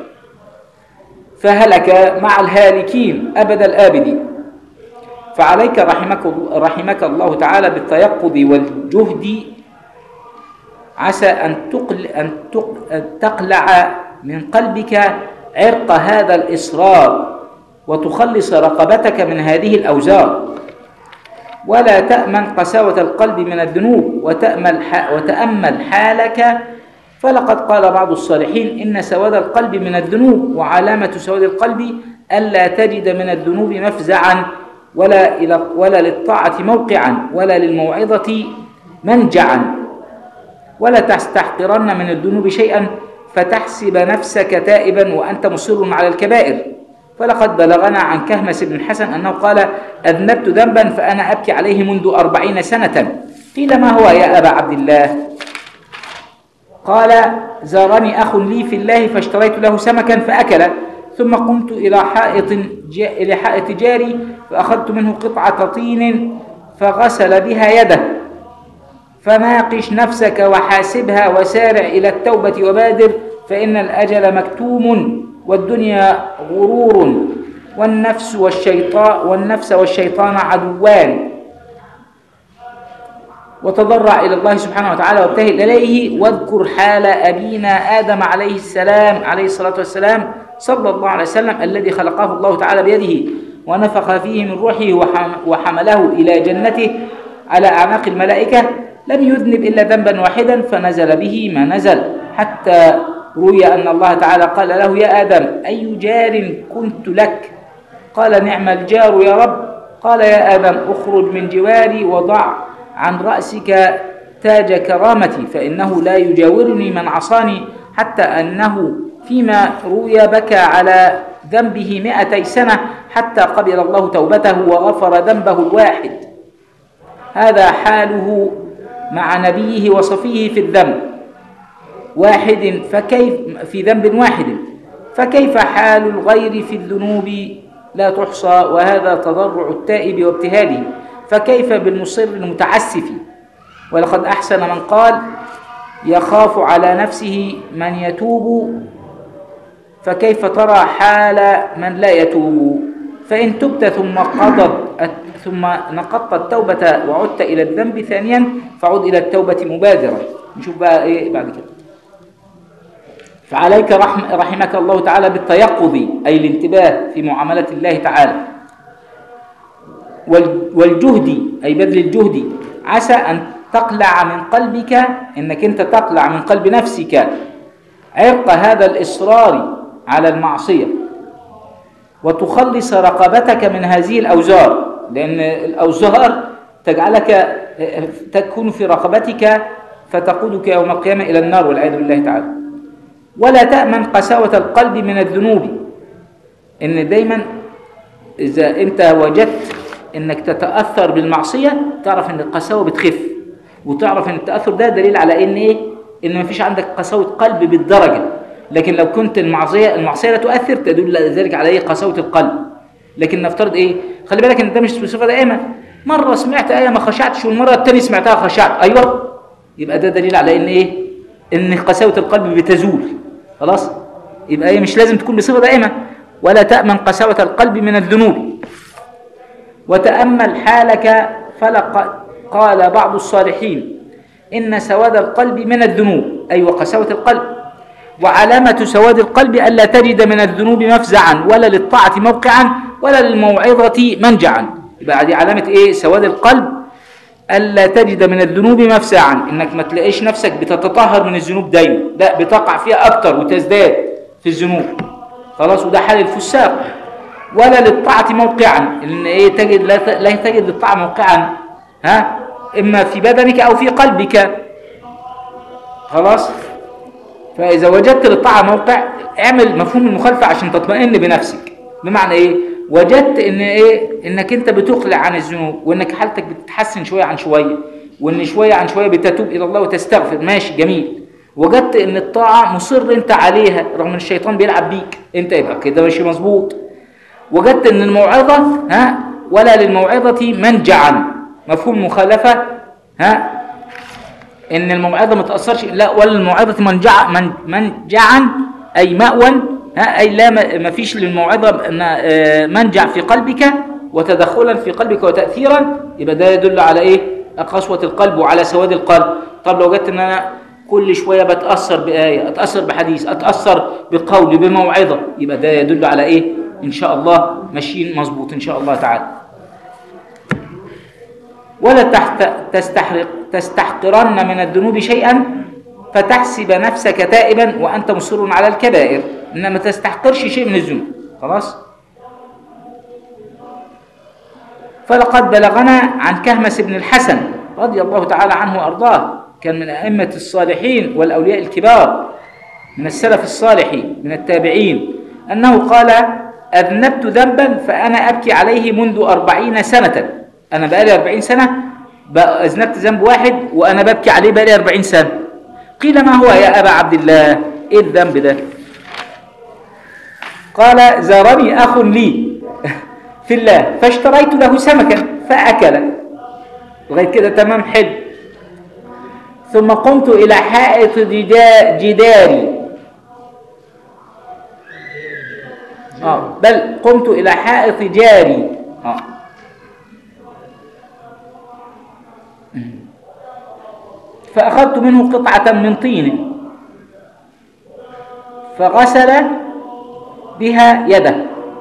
فهلك مع الهالكين أبد الآبدين فعليك رحمك, رحمك الله تعالى بالتيقظ والجهد عسى أن, تقل أن, تق أن تقلع من قلبك عرق هذا الإصرار وتخلص رقبتك من هذه الأوزار ولا تأمن قساوة القلب من الذنوب وتأمل, ح... وتأمل حالك فلقد قال بعض الصالحين إن سواد القلب من الذنوب وعلامة سواد القلب ألا تجد من الذنوب مفزعا ولا, إلى ولا للطاعة موقعا ولا للموعظة منجعا ولا تستحقرن من الذنوب شيئا فتحسب نفسك تائبا وأنت مصر على الكبائر فلقد بلغنا عن كهمس بن حسن أنه قال أذنبت ذنبا فأنا أبكي عليه منذ أربعين سنة قيل ما هو يا أبا عبد الله قال زارني أخ لي في الله فاشتريت له سمكا فأكل ثم قمت إلى حائط جا إلى حائط جاري فأخذت منه قطعة طين فغسل بها يده فناقش نفسك وحاسبها وسارع إلى التوبة وبادر فإن الأجل مكتوم والدنيا غرور والنفس والشيطان والنفس والشيطان عدوان وتضرع إلى الله سبحانه وتعالى وابتهل إليه واذكر حال أبينا آدم عليه السلام عليه الصلاة والسلام صلى الله عليه وسلم الذي خلقه الله تعالى بيده ونفخ فيه من روحه وحم وحمله إلى جنته على أعناق الملائكة لم يذنب إلا ذنبا واحدا فنزل به ما نزل حتى روي أن الله تعالى قال له يا آدم أي جار كنت لك قال نعم الجار يا رب قال يا آدم اخرج من جواري وضع عن رأسك تاج كرامتي فإنه لا يجاورني من عصاني حتى أنه فيما روي بكى على ذنبه مئتي سنة حتى قبل الله توبته وغفر ذنبه الواحد هذا حاله مع نبيه وصفيه في الذنب واحد فكيف في ذنب واحد فكيف حال الغير في الذنوب لا تحصى وهذا تضرع التائب وابتهاله فكيف بالمصر المتعسف ولقد أحسن من قال يخاف على نفسه من يتوب فكيف ترى حال من لا يتوب فإن تبت ثم قضت ثم نقضت التوبة وعدت إلى الذنب ثانيا فعد إلى التوبة مبادرة نشوف بقى إيه بعد كده فعليك رحم رحمك الله تعالى بالتيقظ أي الانتباه في معاملة الله تعالى والجهد أي بذل الجهد عسى أن تقلع من قلبك إنك أنت تقلع من قلب نفسك عرق هذا الإصرار على المعصية وتخلص رقبتك من هذه الأوزار لأن الأوزار تجعلك تكون في رقبتك فتقودك يوم القيامة إلى النار والعياذ بالله تعالى ولا تأمن قساوة القلب من الذنوب إن دايما إذا أنت وجدت إنك تتأثر بالمعصية تعرف إن القساوة بتخف وتعرف إن التأثر ده دليل على إن إيه إن مفيش عندك قساوة قلب بالدرجة لكن لو كنت المعصية المعصية لا تؤثر تدل ذلك على إيه قساوة القلب لكن نفترض إيه خلي بالك إن ده مش بصفة دائمة مرة سمعت آية ما خشعتش والمرة التانية سمعتها خشعت أيوه يبقى ده دليل على إن إيه إن قساوة القلب بتزول خلاص يبقى هي مش لازم تكون بصفة دائمة ولا تأمن قساوة القلب من الذنوب وتأمل حالك فلق قال بعض الصالحين إن سواد القلب من الذنوب أي أيوة وقساوة القلب وعلامة سواد القلب ألا تجد من الذنوب مفزعا ولا للطاعة موقعا ولا للموعظة منجعا يبقى دي علامة إيه سواد القلب ألا تجد من الذنوب مفسعا إنك ما تلاقيش نفسك بتتطهر من الذنوب دايما لا بتقع فيها أكتر وتزداد في الذنوب خلاص وده حال الفساق ولا للطاعة موقعا إن إيه تجد لا, ت- لا تجد للطاعة موقعا ها إما في بدنك أو في قلبك خلاص فإذا وجدت للطاعة موقع اعمل مفهوم المخالفة عشان تطمئن بنفسك بمعنى إيه وجدت إن إيه إنك أنت بتقلع عن الذنوب وإنك حالتك بتتحسن شوية عن شوية وإن شوية عن شوية بتتوب إلى الله وتستغفر ماشي جميل وجدت إن الطاعة مصر أنت عليها رغم إن الشيطان بيلعب بيك أنت يبقى كده ماشي مظبوط وجدت ان الموعظه ها ولا للموعظه منجعا مفهوم مخالفه ها ان الموعظه ما تاثرش لا ولا للموعظه منجع من منجعا اي مأوى ها اي لا ما ما فيش للموعظه ن- آه، منجع في قلبك وتدخلا في قلبك وتاثيرا يبقى ده يدل على ايه قسوه القلب وعلى سواد القلب طب لو جدت ان انا كل شويه بتاثر بايه اتاثر بحديث اتاثر بقول بموعظه يبقى ده يدل على ايه ان شاء الله ماشيين مظبوط ان شاء الله تعالى ولا تحت تستحرق تستحقرن من الذنوب شيئا فتحسب نفسك تائبا وانت مصر على الكبائر انما ما تستحقرش شيء من الذنوب خلاص فلقد بلغنا عن كهمس بن الحسن رضي الله تعالى عنه وارضاه كان من ائمه الصالحين والاولياء الكبار من السلف الصالح من التابعين أنه قال أذنبت ذنبا فأنا أبكي عليه منذ أربعين سنة أنا بقالي أربعين سنة بقى أذنبت ذنب واحد وأنا ببكي عليه بقالي أربعين سنة قيل ما هو يا أبا عبد الله إيه الذنب ده قال زارني أخ لي في الله فاشتريت له سمكا فأكل لغاية كده تمام حلو ثم قمت إلى حائط جدا- جداري آه بل قمت إلى حائط جاري آه. فأخذت منه قطعة من طين فغسل بها يده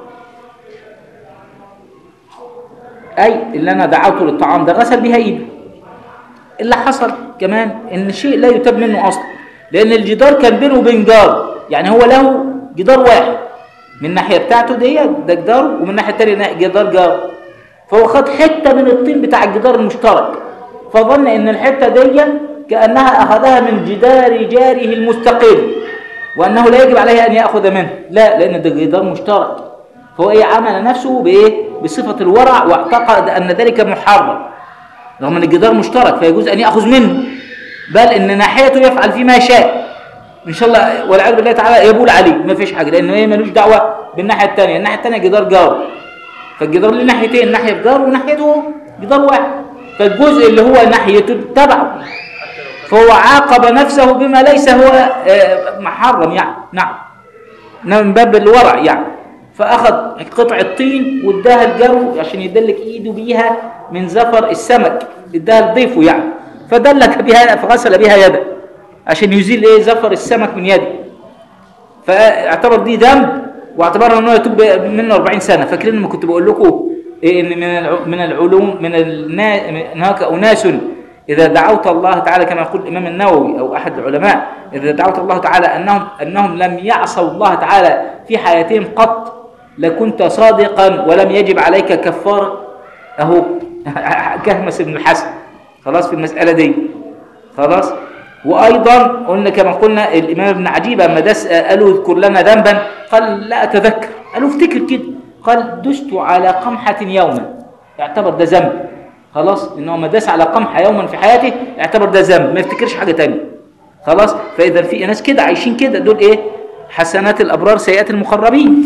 أي اللي أنا دعوته للطعام ده غسل بها إيده اللي حصل كمان إن شيء لا يتاب منه أصلا لأن الجدار كان بينه وبين جار يعني هو له جدار واحد من الناحية بتاعته دي ده جدار ومن الناحية التانية جدار جار فهو خد حتة من الطين بتاع الجدار المشترك فظن إن الحتة دي كأنها أخذها من جدار جاره المستقل وأنه لا يجب عليه أن يأخذ منه لا لأن ده جدار مشترك فهو إيه عمل نفسه بإيه بصفة الورع واعتقد أن ذلك محرم رغم أن الجدار مشترك فيجوز أن يأخذ منه بل إن ناحيته يفعل فيه ما شاء ان شاء الله والعياذ بالله تعالى يبول عليه ما فيش حاجه لانه ايه ملوش دعوه بالناحيه الثانيه الناحيه الثانيه جدار جار فالجدار له ناحيتين ناحيه في جار وناحيته جدار واحد فالجزء اللي هو ناحيته تبعه فهو عاقب نفسه بما ليس هو آه، محرم يعني نعم إنما من باب الورع يعني فاخذ قطعه طين واداها لجاره عشان يدلك ايده بيها من زفر السمك اداها لضيفه يعني فدلك بها فغسل بها يده عشان يزيل ايه زفر السمك من يده فاعتبر دي ذنب واعتبر ان هو يتوب منه 40 سنه فاكرين لما كنت بقول لكم إيه ان من الع- من العلوم من النا- من هناك اناس اذا دعوت الله تعالى كما يقول الامام النووي او احد العلماء اذا دعوت الله تعالى انهم انهم لم يعصوا الله تعالى في حياتهم قط لكنت صادقا ولم يجب عليك كفاره اهو كهمس بن الحسن خلاص في المساله دي خلاص وايضا قلنا كما قلنا الامام ابن عجيب اما دس قالوا اذكر لنا ذنبا قال لا اتذكر قالوا افتكر كده قال دست على قمحه يوما يعتبر ده ذنب خلاص ان هو ما داس على قمحه يوما في حياته يعتبر ده ذنب ما يفتكرش حاجه تانية خلاص فاذا في ناس كده عايشين كده دول ايه حسنات الابرار سيئات المقربين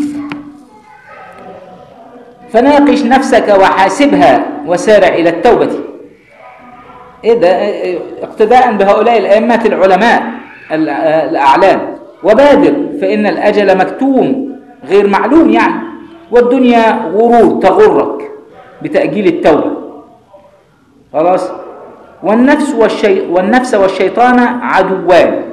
فناقش نفسك وحاسبها وسارع الى التوبه إيه ده إيه اقتداء بهؤلاء الأئمة العلماء ال- الأعلام وبادر فإن الأجل مكتوم غير معلوم يعني والدنيا غرور تغرك بتأجيل التوبة خلاص والنفس والشي والنفس والشيطان عدوان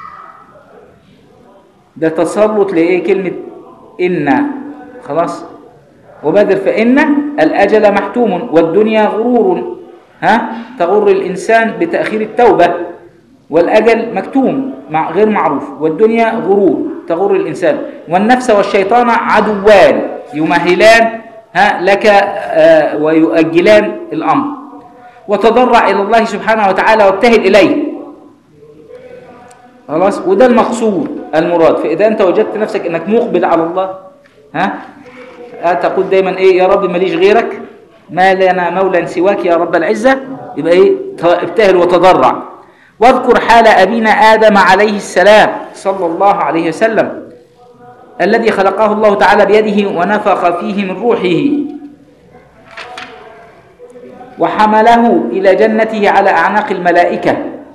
ده تسلط لإيه كلمة إن خلاص وبادر فإن الأجل محتوم والدنيا غرور ها تغر الإنسان بتأخير التوبة والأجل مكتوم مع غير معروف والدنيا غرور تغر الإنسان والنفس والشيطان عدوان يمهلان ها لك آه، ويؤجلان الأمر وتضرع إلى الله سبحانه وتعالى وابتهل إليه خلاص وده المقصود المراد فإذا أنت وجدت نفسك أنك مقبل على الله ها آه، تقول دايما إيه يا رب ماليش غيرك ما لنا مولى سواك يا رب العزة يبقى إيه ت- ابتهل وتضرع واذكر حال أبينا آدم عليه السلام صلى الله عليه وسلم الذي خلقه الله تعالى بيده ونفخ فيه من روحه وحمله إلى جنته على أعناق الملائكة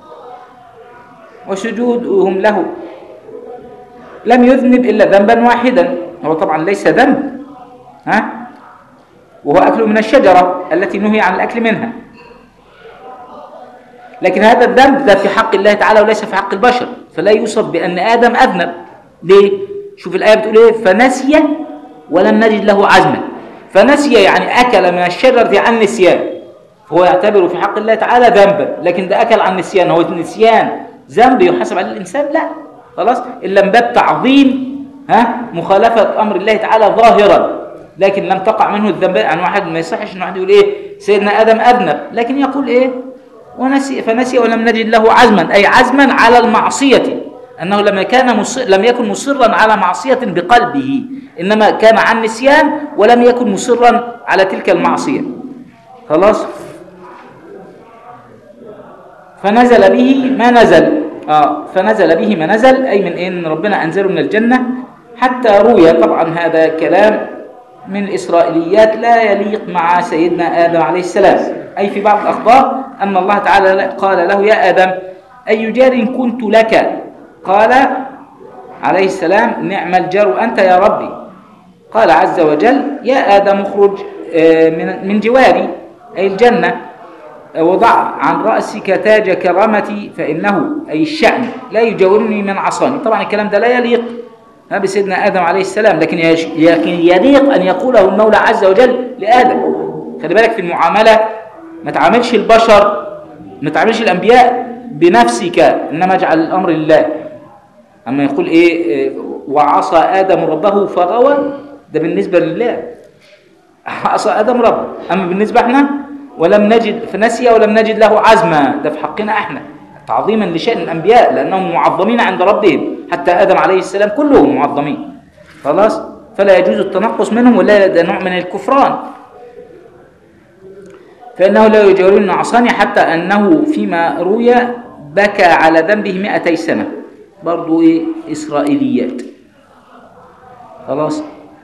وسجودهم له لم يذنب إلا ذنبا واحدا هو طبعا ليس ذنب ها وهو أكل من الشجرة التي نهي عن الأكل منها لكن هذا الذنب ده في حق الله تعالى وليس في حق البشر فلا يوصف بأن آدم أذنب ليه؟ شوف الآية بتقول إيه فنسي ولم نجد له عزما فنسي يعني أكل من الشجرة عن نسيان فهو يعتبر في حق الله تعالى ذنبا لكن ده أكل عن نسيان هو النسيان ذنب يحاسب عليه الإنسان لا خلاص إلا من باب تعظيم ها مخالفة أمر الله تعالى ظاهرا لكن لم تقع منه الذنب عن واحد ما يصحش ان واحد يقول ايه سيدنا ادم اذنب لكن يقول ايه ونسي فنسي ولم نجد له عزما اي عزما على المعصيه انه لما كان مصر لم يكن مصرا على معصيه بقلبه انما كان عن نسيان ولم يكن مصرا على تلك المعصيه خلاص فنزل به ما نزل اه فنزل به ما نزل اي من ان ربنا انزله من الجنه حتى روي طبعا هذا كلام من الإسرائيليات لا يليق مع سيدنا آدم عليه السلام أي في بعض الأخبار أن الله تعالى قال له يا آدم أي جار كنت لك قال عليه السلام نعم الجار أنت يا ربي قال عز وجل يا آدم اخرج آه، من من جواري أي الجنة وضع عن رأسك تاج كرامتي فإنه أي الشأن لا يجاورني من عصاني طبعا الكلام ده لا يليق ها بسيدنا آدم عليه السلام لكن يش- لكن يليق أن يقوله المولى عز وجل لآدم خلي بالك في المعاملة ما تعاملش البشر ما تعاملش الأنبياء بنفسك إنما اجعل الأمر لله أما يقول إيه إيه، وعصى آدم ربه فغوى ده بالنسبة لله عصى آدم ربه أما بالنسبة احنا ولم نجد فنسي ولم نجد له عزما ده في حقنا احنا تعظيما لشأن الأنبياء لأنهم معظمين عند ربهم حتى آدم عليه السلام كلهم معظمين خلاص فلا يجوز التنقص منهم ولا ده نوع من الكفران فإنه لا يجاورون عصاني حتى أنه فيما روي بكى على ذنبه مئتي سنة برضو إيه إسرائيليات خلاص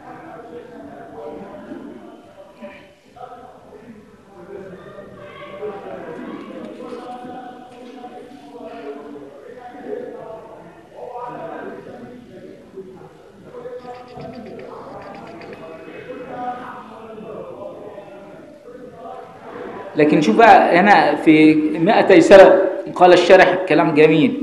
لكن شوف بقى هنا في 200 سنة قال الشارح كلام جميل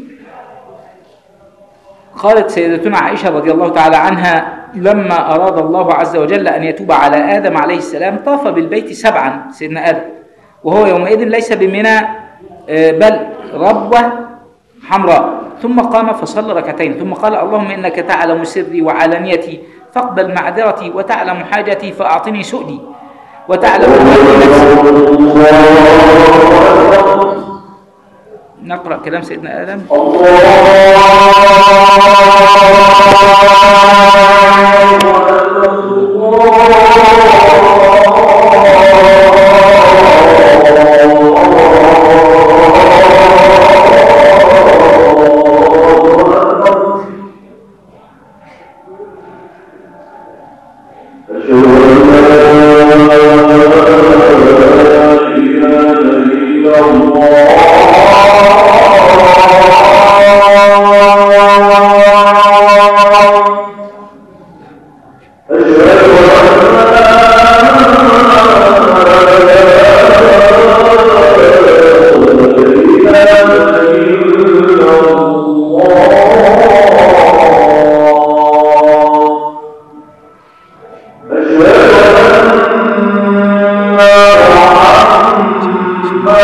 قالت سيدتنا عائشة رضي الله تعالى عنها لما أراد الله عز وجل أن يتوب على آدم عليه السلام طاف بالبيت سبعا سيدنا آدم وهو يومئذ ليس بمنى آه، بل ربوة حمراء ثم قام فصلى ركعتين ثم قال اللهم إنك تعلم سري وعلانيتي فاقبل معذرتي وتعلم حاجتي فأعطني سؤلي وتعلم ما في نفسي نقرأ كلام سيدنا آدم أشهد أن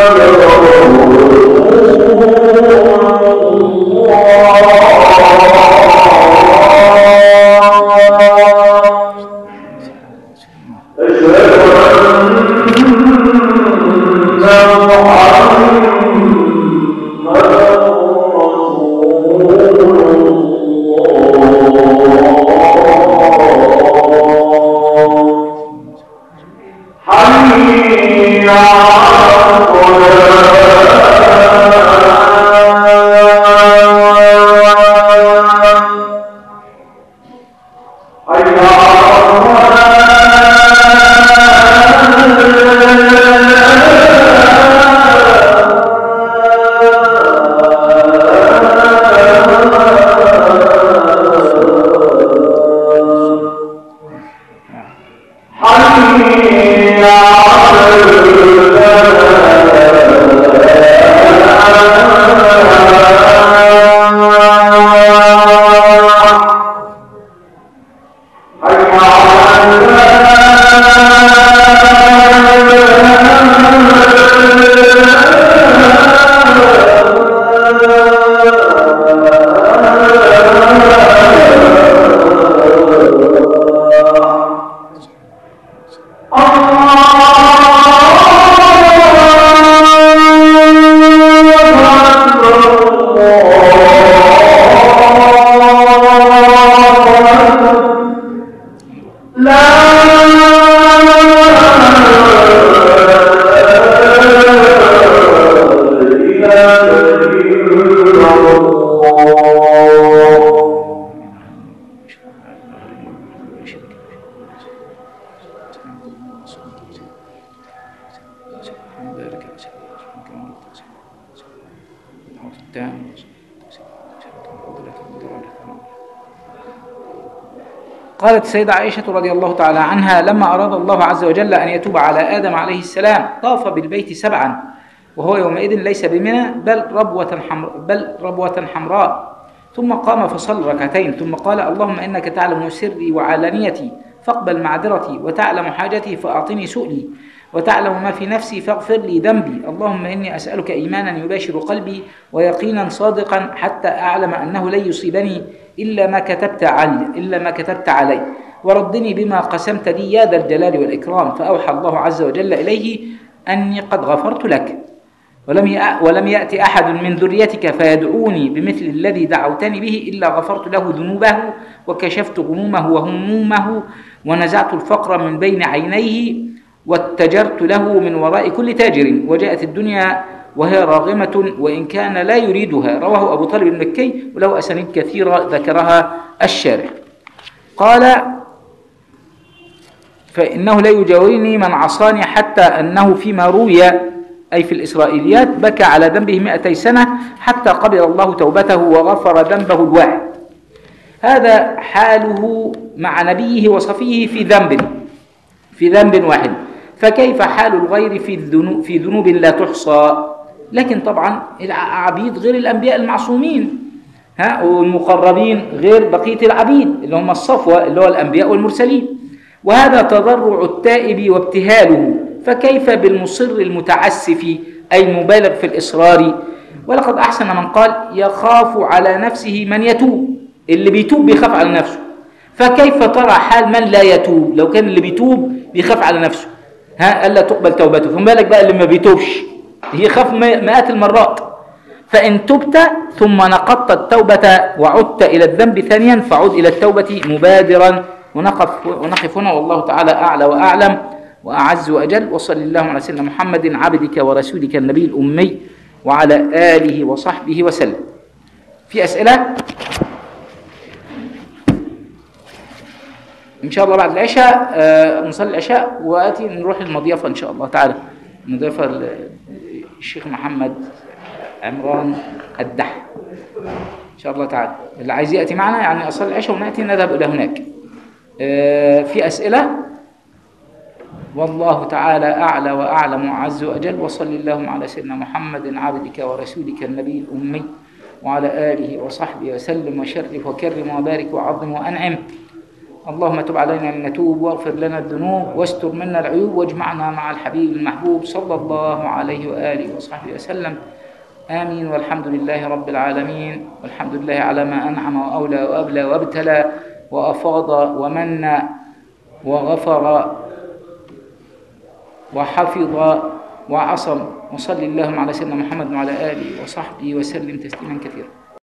قالت السيدة عائشة رضي الله تعالى عنها لما أراد الله عز وجل أن يتوب على آدم عليه السلام طاف بالبيت سبعا وهو يومئذ ليس بمنى بل ربوة حمراء بل ربوة حمراء ثم قام فصلى ركعتين ثم قال اللهم إنك تعلم سري وعلانيتي فاقبل معذرتي وتعلم حاجتي فأعطني سؤلي وتعلم ما في نفسي فاغفر لي ذنبي اللهم إني أسألك إيمانا يباشر قلبي ويقينا صادقا حتى أعلم أنه لن يصيبني إلا ما كتبت علي إلا ما كتبت علي وردني بما قسمت لي يا ذا الجلال والإكرام فأوحى الله عز وجل إليه أني قد غفرت لك ولم يأ- ولم يأتي أحد من ذريتك فيدعوني بمثل الذي دعوتني به إلا غفرت له ذنوبه وكشفت غمومه وهمومه ونزعت الفقر من بين عينيه واتجرت له من وراء كل تاجر وجاءت الدنيا وهي راغمة وإن كان لا يريدها رواه أبو طالب المكي وله أسانيد كثيرة ذكرها الشارع قال فإنه لا يجاورني من عصاني حتى أنه فيما روي أي في الإسرائيليات بكى على ذنبه مئتي سنة حتى قبل الله توبته وغفر ذنبه الواحد هذا حاله مع نبيه وصفيه في ذنب في ذنب واحد فكيف حال الغير في الذنوب في ذنوب لا تحصى لكن طبعا العبيد غير الانبياء المعصومين ها والمقربين غير بقيه العبيد اللي هم الصفوه اللي هو الانبياء والمرسلين وهذا تضرع التائب وابتهاله فكيف بالمصر المتعسف اي المبالغ في الاصرار ولقد احسن من قال يخاف على نفسه من يتوب اللي بيتوب بيخاف على نفسه فكيف ترى حال من لا يتوب لو كان اللي بيتوب بيخاف على نفسه ها الا تقبل توبته فما بالك بقى اللي ما بيتوبش يخاف مئات المرات فان تبت ثم نقضت التوبه وعدت الى الذنب ثانيا فعد الى التوبه مبادرا ونقف ونقف هنا والله تعالى اعلى واعلم واعز واجل وصل اللهم على سيدنا محمد عبدك ورسولك النبي الامي وعلى اله وصحبه وسلم في اسئله ان شاء الله بعد العشاء آه نصلي العشاء واتي نروح المضيفه ان شاء الله تعالى المضيفه ال- الشيخ محمد عمران الدح ان شاء الله تعالى اللي عايز ياتي معنا يعني اصلي العشاء وناتي نذهب الى هناك آه في اسئله والله تعالى اعلى واعلم واعز واجل وصل اللهم على سيدنا محمد عبدك ورسولك النبي الامي وعلى اله وصحبه وسلم وشرف وكرم وبارك وعظم وانعم اللهم تب علينا ان نتوب واغفر لنا الذنوب واستر منا العيوب واجمعنا مع الحبيب المحبوب صلى الله عليه واله وصحبه وسلم امين والحمد لله رب العالمين والحمد لله على ما انعم واولى وابلى وابتلى وافاض ومن وغفر وحفظ وعصم وصل اللهم على سيدنا محمد وعلى اله وصحبه وسلم تسليما كثيرا